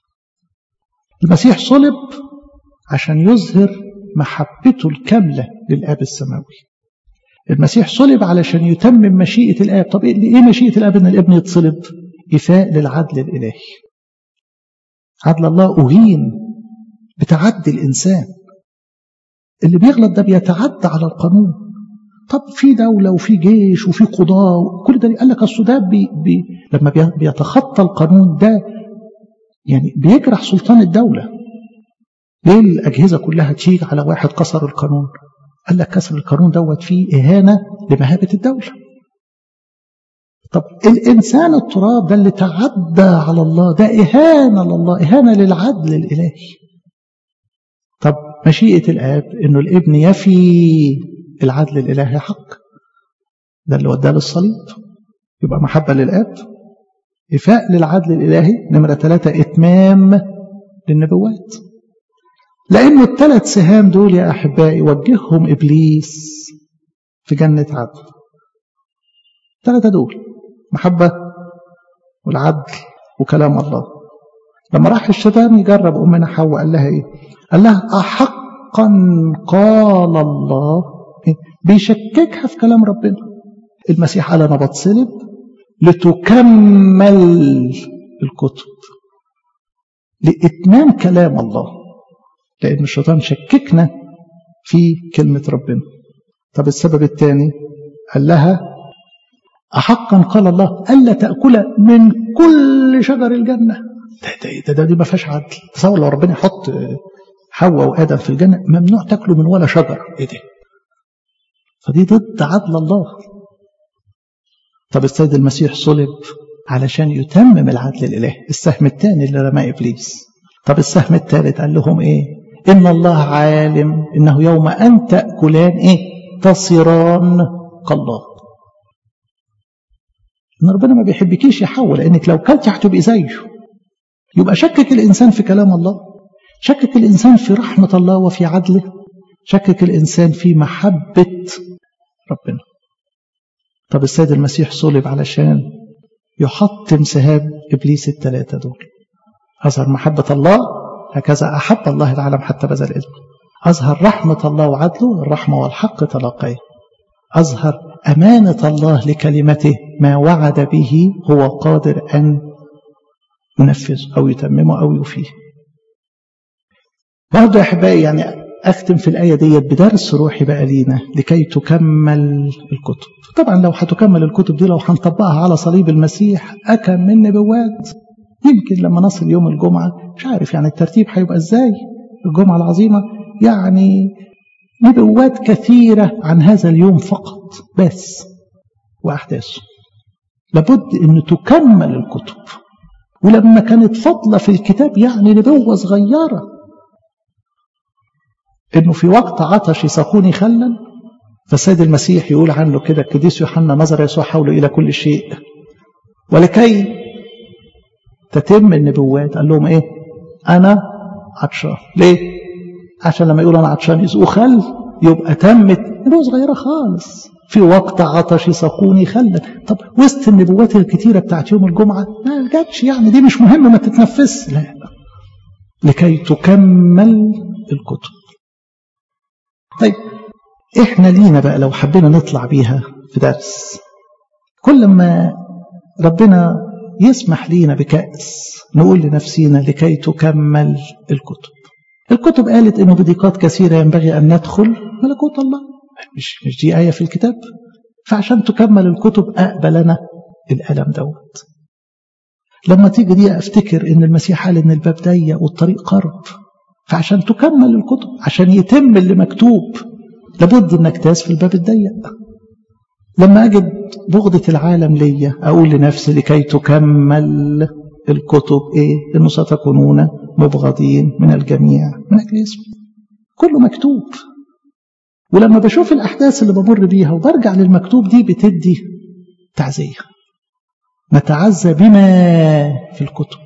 المسيح صلب عشان يظهر محبته الكاملة للآب السماوي المسيح صلب علشان يتمم مشيئة الآب طب إيه مشيئة الآب إن الابن يتصلب إفاء للعدل الإلهي عدل الله أهين بتعدي الإنسان اللي بيغلط ده بيتعدى على القانون طب في دولة وفي جيش وفي قضاء كل ده قال لك أصل ده بي بي لما بيتخطى القانون ده يعني بيجرح سلطان الدولة ليه الأجهزة كلها تيجي على واحد كسر القانون قال لك كسر القانون دوت فيه إهانة لمهابة الدولة طب الإنسان التراب ده اللي تعدى على الله ده إهانة لله إهانة للعدل الإلهي طب مشيئة الآب إنه الابن يفي العدل الإلهي حق ده اللي وداه للصليب يبقى محبة للآب إفاء للعدل الإلهي نمرة ثلاثة إتمام للنبوات لأنه الثلاث سهام دول يا أحبائي وجههم إبليس في جنة عدن ثلاثة دول محبة والعدل وكلام الله لما راح الشيطان يجرب أمنا حواء قال لها إيه قال لها أحقا قال الله إيه؟ بيشككها في كلام ربنا المسيح قال أنا بتصلب لتكمل الكتب لإتمام كلام الله لأن الشيطان شككنا في كلمة ربنا طب السبب الثاني قال لها أحقا قال الله ألا تأكل من كل شجر الجنة ده ده, ده, ده دي ما فيهاش عدل تصور لو ربنا يحط حواء وآدم في الجنة ممنوع تاكلوا من ولا شجرة إيه ده فدي ضد عدل الله طب السيد المسيح صلب علشان يتمم العدل الإلهي السهم الثاني اللي رماه إبليس طب السهم الثالث قال لهم إيه إن الله عالم إنه يوم أن تأكلان إيه تصيران كالله إن ربنا ما بيحبكيش يحول لأنك لو كلت هتبقي زيه يبقى شكك الإنسان في كلام الله شكك الإنسان في رحمة الله وفي عدله شكك الإنسان في محبة ربنا طب السيد المسيح صلب علشان يحطم سهام إبليس الثلاثة دول أظهر محبة الله هكذا أحب الله العالم حتى بذل ابنه أظهر رحمة الله وعدله الرحمة والحق تلاقيه أظهر أمانة الله لكلمته ما وعد به هو قادر أن ينفذ أو يتممه أو يوفيه برضه يا أحبائي يعني أختم في الآية دي بدرس روحي بقى لينا لكي تكمل الكتب طبعا لو هتكمل الكتب دي لو هنطبقها على صليب المسيح أكم من نبوات يمكن لما نصل يوم الجمعة مش عارف يعني الترتيب هيبقى ازاي الجمعة العظيمة يعني نبوات كثيرة عن هذا اليوم فقط بس وأحداثه لابد أن تكمل الكتب ولما كانت فضلة في الكتاب يعني نبوة صغيرة انه في وقت عطش يسقوني خلا فالسيد المسيح يقول عنه كده القديس يوحنا نظر يسوع حوله إلى كل شيء ولكي تتم النبوات قال لهم إيه أنا عطشان ليه عشان لما يقول أنا عطشان يسقوا خل يبقى تمت نبوة صغيرة خالص في وقت عطش سقوني خلا طب وسط النبوات الكتيرة بتاعت يوم الجمعة ما جاتش يعني دي مش مهمة ما تتنفس لا لكي تكمل الكتب طيب احنا لينا بقى لو حبينا نطلع بيها في درس كل ما ربنا يسمح لينا بكأس نقول لنفسينا لكي تكمل الكتب الكتب قالت انه بضيقات كثيرة ينبغي ان ندخل ملكوت الله مش مش دي آية في الكتاب فعشان تكمل الكتب أقبل أنا الألم دوت لما تيجي دي أفتكر إن المسيح قال إن الباب ضيق والطريق قرب فعشان تكمل الكتب عشان يتم اللي مكتوب لابد إنك تاس في الباب الضيق لما أجد بغضة العالم ليا أقول لنفسي لكي تكمل الكتب إيه إنه ستكونون مبغضين من الجميع من أجل اسمه كله مكتوب ولما بشوف الأحداث اللي بمر بيها وبرجع للمكتوب دي بتدي تعزية نتعزى بما في الكتب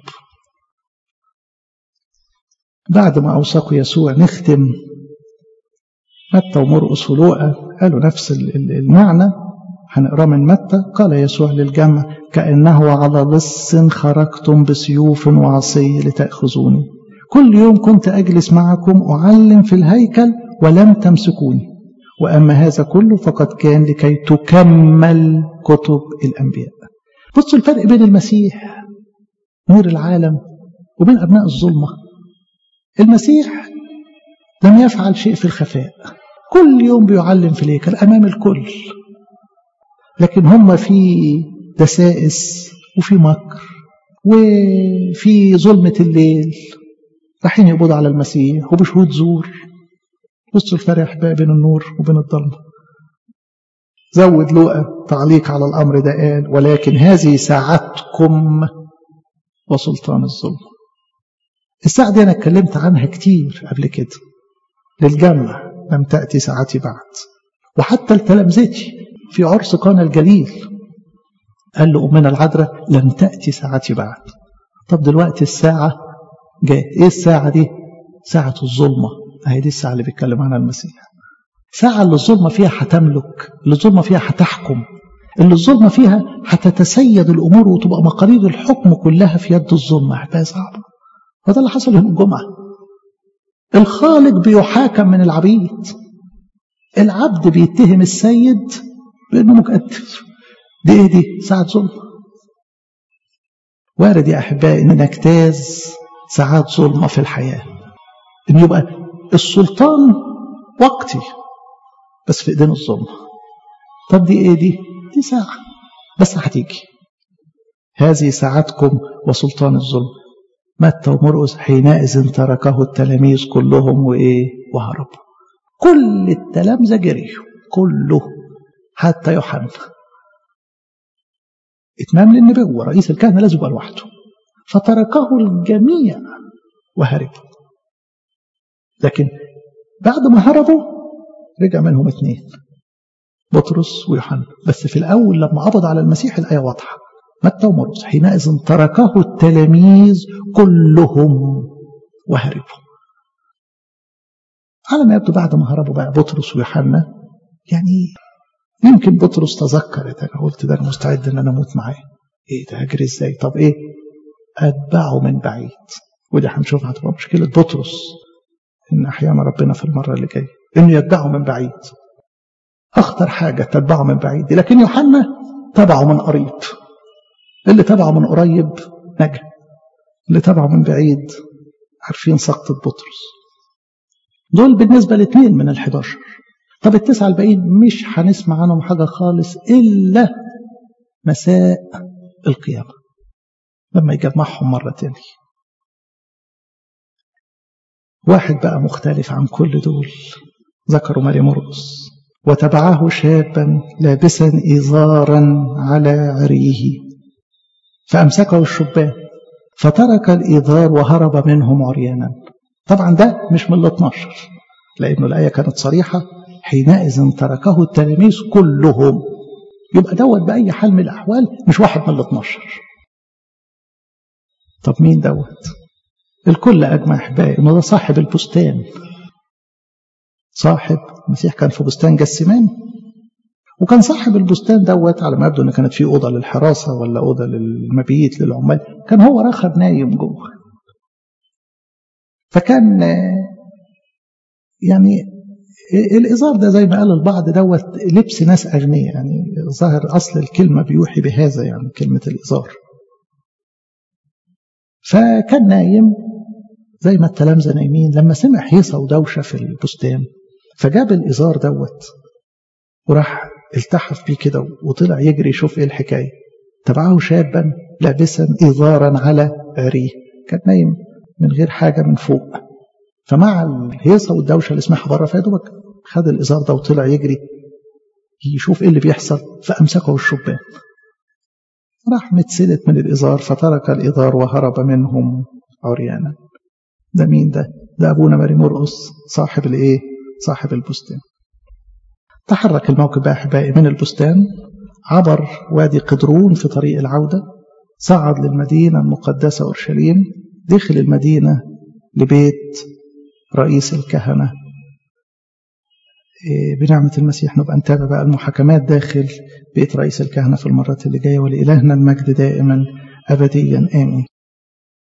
بعد ما أوصاكوا يسوع نختم متى ومرقس ولوقا قالوا نفس المعنى هنقراه من متى قال يسوع للجمع كأنه على لص خرجتم بسيوف وعصي لتأخذوني كل يوم كنت أجلس معكم أعلم في الهيكل ولم تمسكوني وأما هذا كله فقد كان لكي تكمل كتب الأنبياء بصوا الفرق بين المسيح نور العالم وبين أبناء الظلمة المسيح لم يفعل شيء في الخفاء كل يوم بيعلم في الهيكل أمام الكل لكن هم في دسائس وفي مكر وفي ظلمة الليل رايحين يقبضوا على المسيح وبشهود زور بصوا الفرق بقى بين النور وبين الظلمة زود لوقا تعليق على الأمر ده قال ولكن هذه ساعتكم وسلطان الظلم الساعة دي أنا اتكلمت عنها كتير قبل كده للجمع لم تأتي ساعتي بعد وحتى لتلامذتي في عرس قانا الجليل قال له أمنا العذراء لم تأتي ساعتي بعد طب دلوقتي الساعة جاءت إيه الساعة دي ساعة الظلمة أهي دي الساعة اللي بيتكلم عنها المسيح ساعة اللي الظلمة فيها هتملك اللي الظلمة فيها هتحكم اللي الظلمة فيها هتتسيد الأمور وتبقى مقاليد الحكم كلها في يد الظلمة حكاية صعبة وده اللي حصل يوم الجمعة الخالق بيحاكم من العبيد العبد بيتهم السيد بأنه مكتف دي ايه دي ساعة ظلم وارد يا أحبائي إن نجتاز ساعات ظلمة في الحياة إن يبقى السلطان وقتي بس في إيدين الظلمة طب دي إيه دي؟ دي ساعة بس هتيجي هذه ساعتكم وسلطان الظلم متى ومرقس حينئذ تركه التلاميذ كلهم وإيه وهربوا كل التلامذة جريوا كله حتى يوحنا إتمام للنبوة رئيس الكهنة لازم يبقى لوحده فتركه الجميع وهربوا لكن بعد ما هربوا رجع منهم اثنين بطرس ويوحنا بس في الأول لما قبض على المسيح الآية واضحة متى ومرقس حينئذ تركه التلاميذ كلهم وهربوا على ما يبدو بعد ما هربوا بقى بطرس ويوحنا يعني يمكن بطرس تذكر ده انا قلت ده انا مستعد ان انا اموت معاه ايه ده هجري ازاي طب ايه اتبعه من بعيد ودي هنشوف هتبقى مشكله بطرس ان احيانا ربنا في المره اللي جايه انه يتبعه من بعيد اخطر حاجه تتبعه من بعيد لكن يوحنا تبعه من قريب اللي تبعه من قريب نجا اللي تبعه من بعيد عارفين سقطة بطرس دول بالنسبة لاثنين من الحداشر طب التسعة الباقيين مش هنسمع عنهم حاجة خالص إلا مساء القيامة لما يجمعهم مرة تاني واحد بقى مختلف عن كل دول ذكروا ماري مرقس وتبعه شابا لابسا إزارا على عريه فأمسكه الشبان فترك الإزار وهرب منهم عريانا طبعا ده مش من ال 12 لأنه الآية كانت صريحة حينئذ تركه التلاميذ كلهم يبقى دوت بأي حال من الأحوال مش واحد من الاثناشر طب مين دوت الكل أجمع أحبائي إنه ده صاحب البستان صاحب المسيح كان في بستان جسمان وكان صاحب البستان دوت على ما يبدو ان كانت فيه اوضه للحراسه ولا اوضه للمبيت للعمال كان هو راخر نايم جوه فكان يعني الازار ده زي ما قال البعض دوت لبس ناس اغنياء يعني ظاهر اصل الكلمه بيوحي بهذا يعني كلمه الازار فكان نايم زي ما التلامذه نايمين لما سمع هيصه ودوشه في البستان فجاب الازار دوت وراح التحف بيه كده وطلع يجري يشوف ايه الحكايه تبعه شابا لابسا ازارا على عريه كان نايم من غير حاجه من فوق فمع الهيصه والدوشه اللي سمعها بره فيدوبك خد الازار ده وطلع يجري يشوف ايه اللي بيحصل فامسكه الشبان راح متسلت من الازار فترك الازار وهرب منهم عريانا ده مين ده ده ابونا ماري مرقص صاحب الايه صاحب البستان تحرك الموكب بقى احبائي من البستان عبر وادي قدرون في طريق العوده صعد للمدينه المقدسه اورشليم دخل المدينه لبيت رئيس الكهنه بنعمة المسيح نبقى نتابع بقى المحاكمات داخل بيت رئيس الكهنة في المرات اللي جاية ولإلهنا المجد دائما أبديا آمين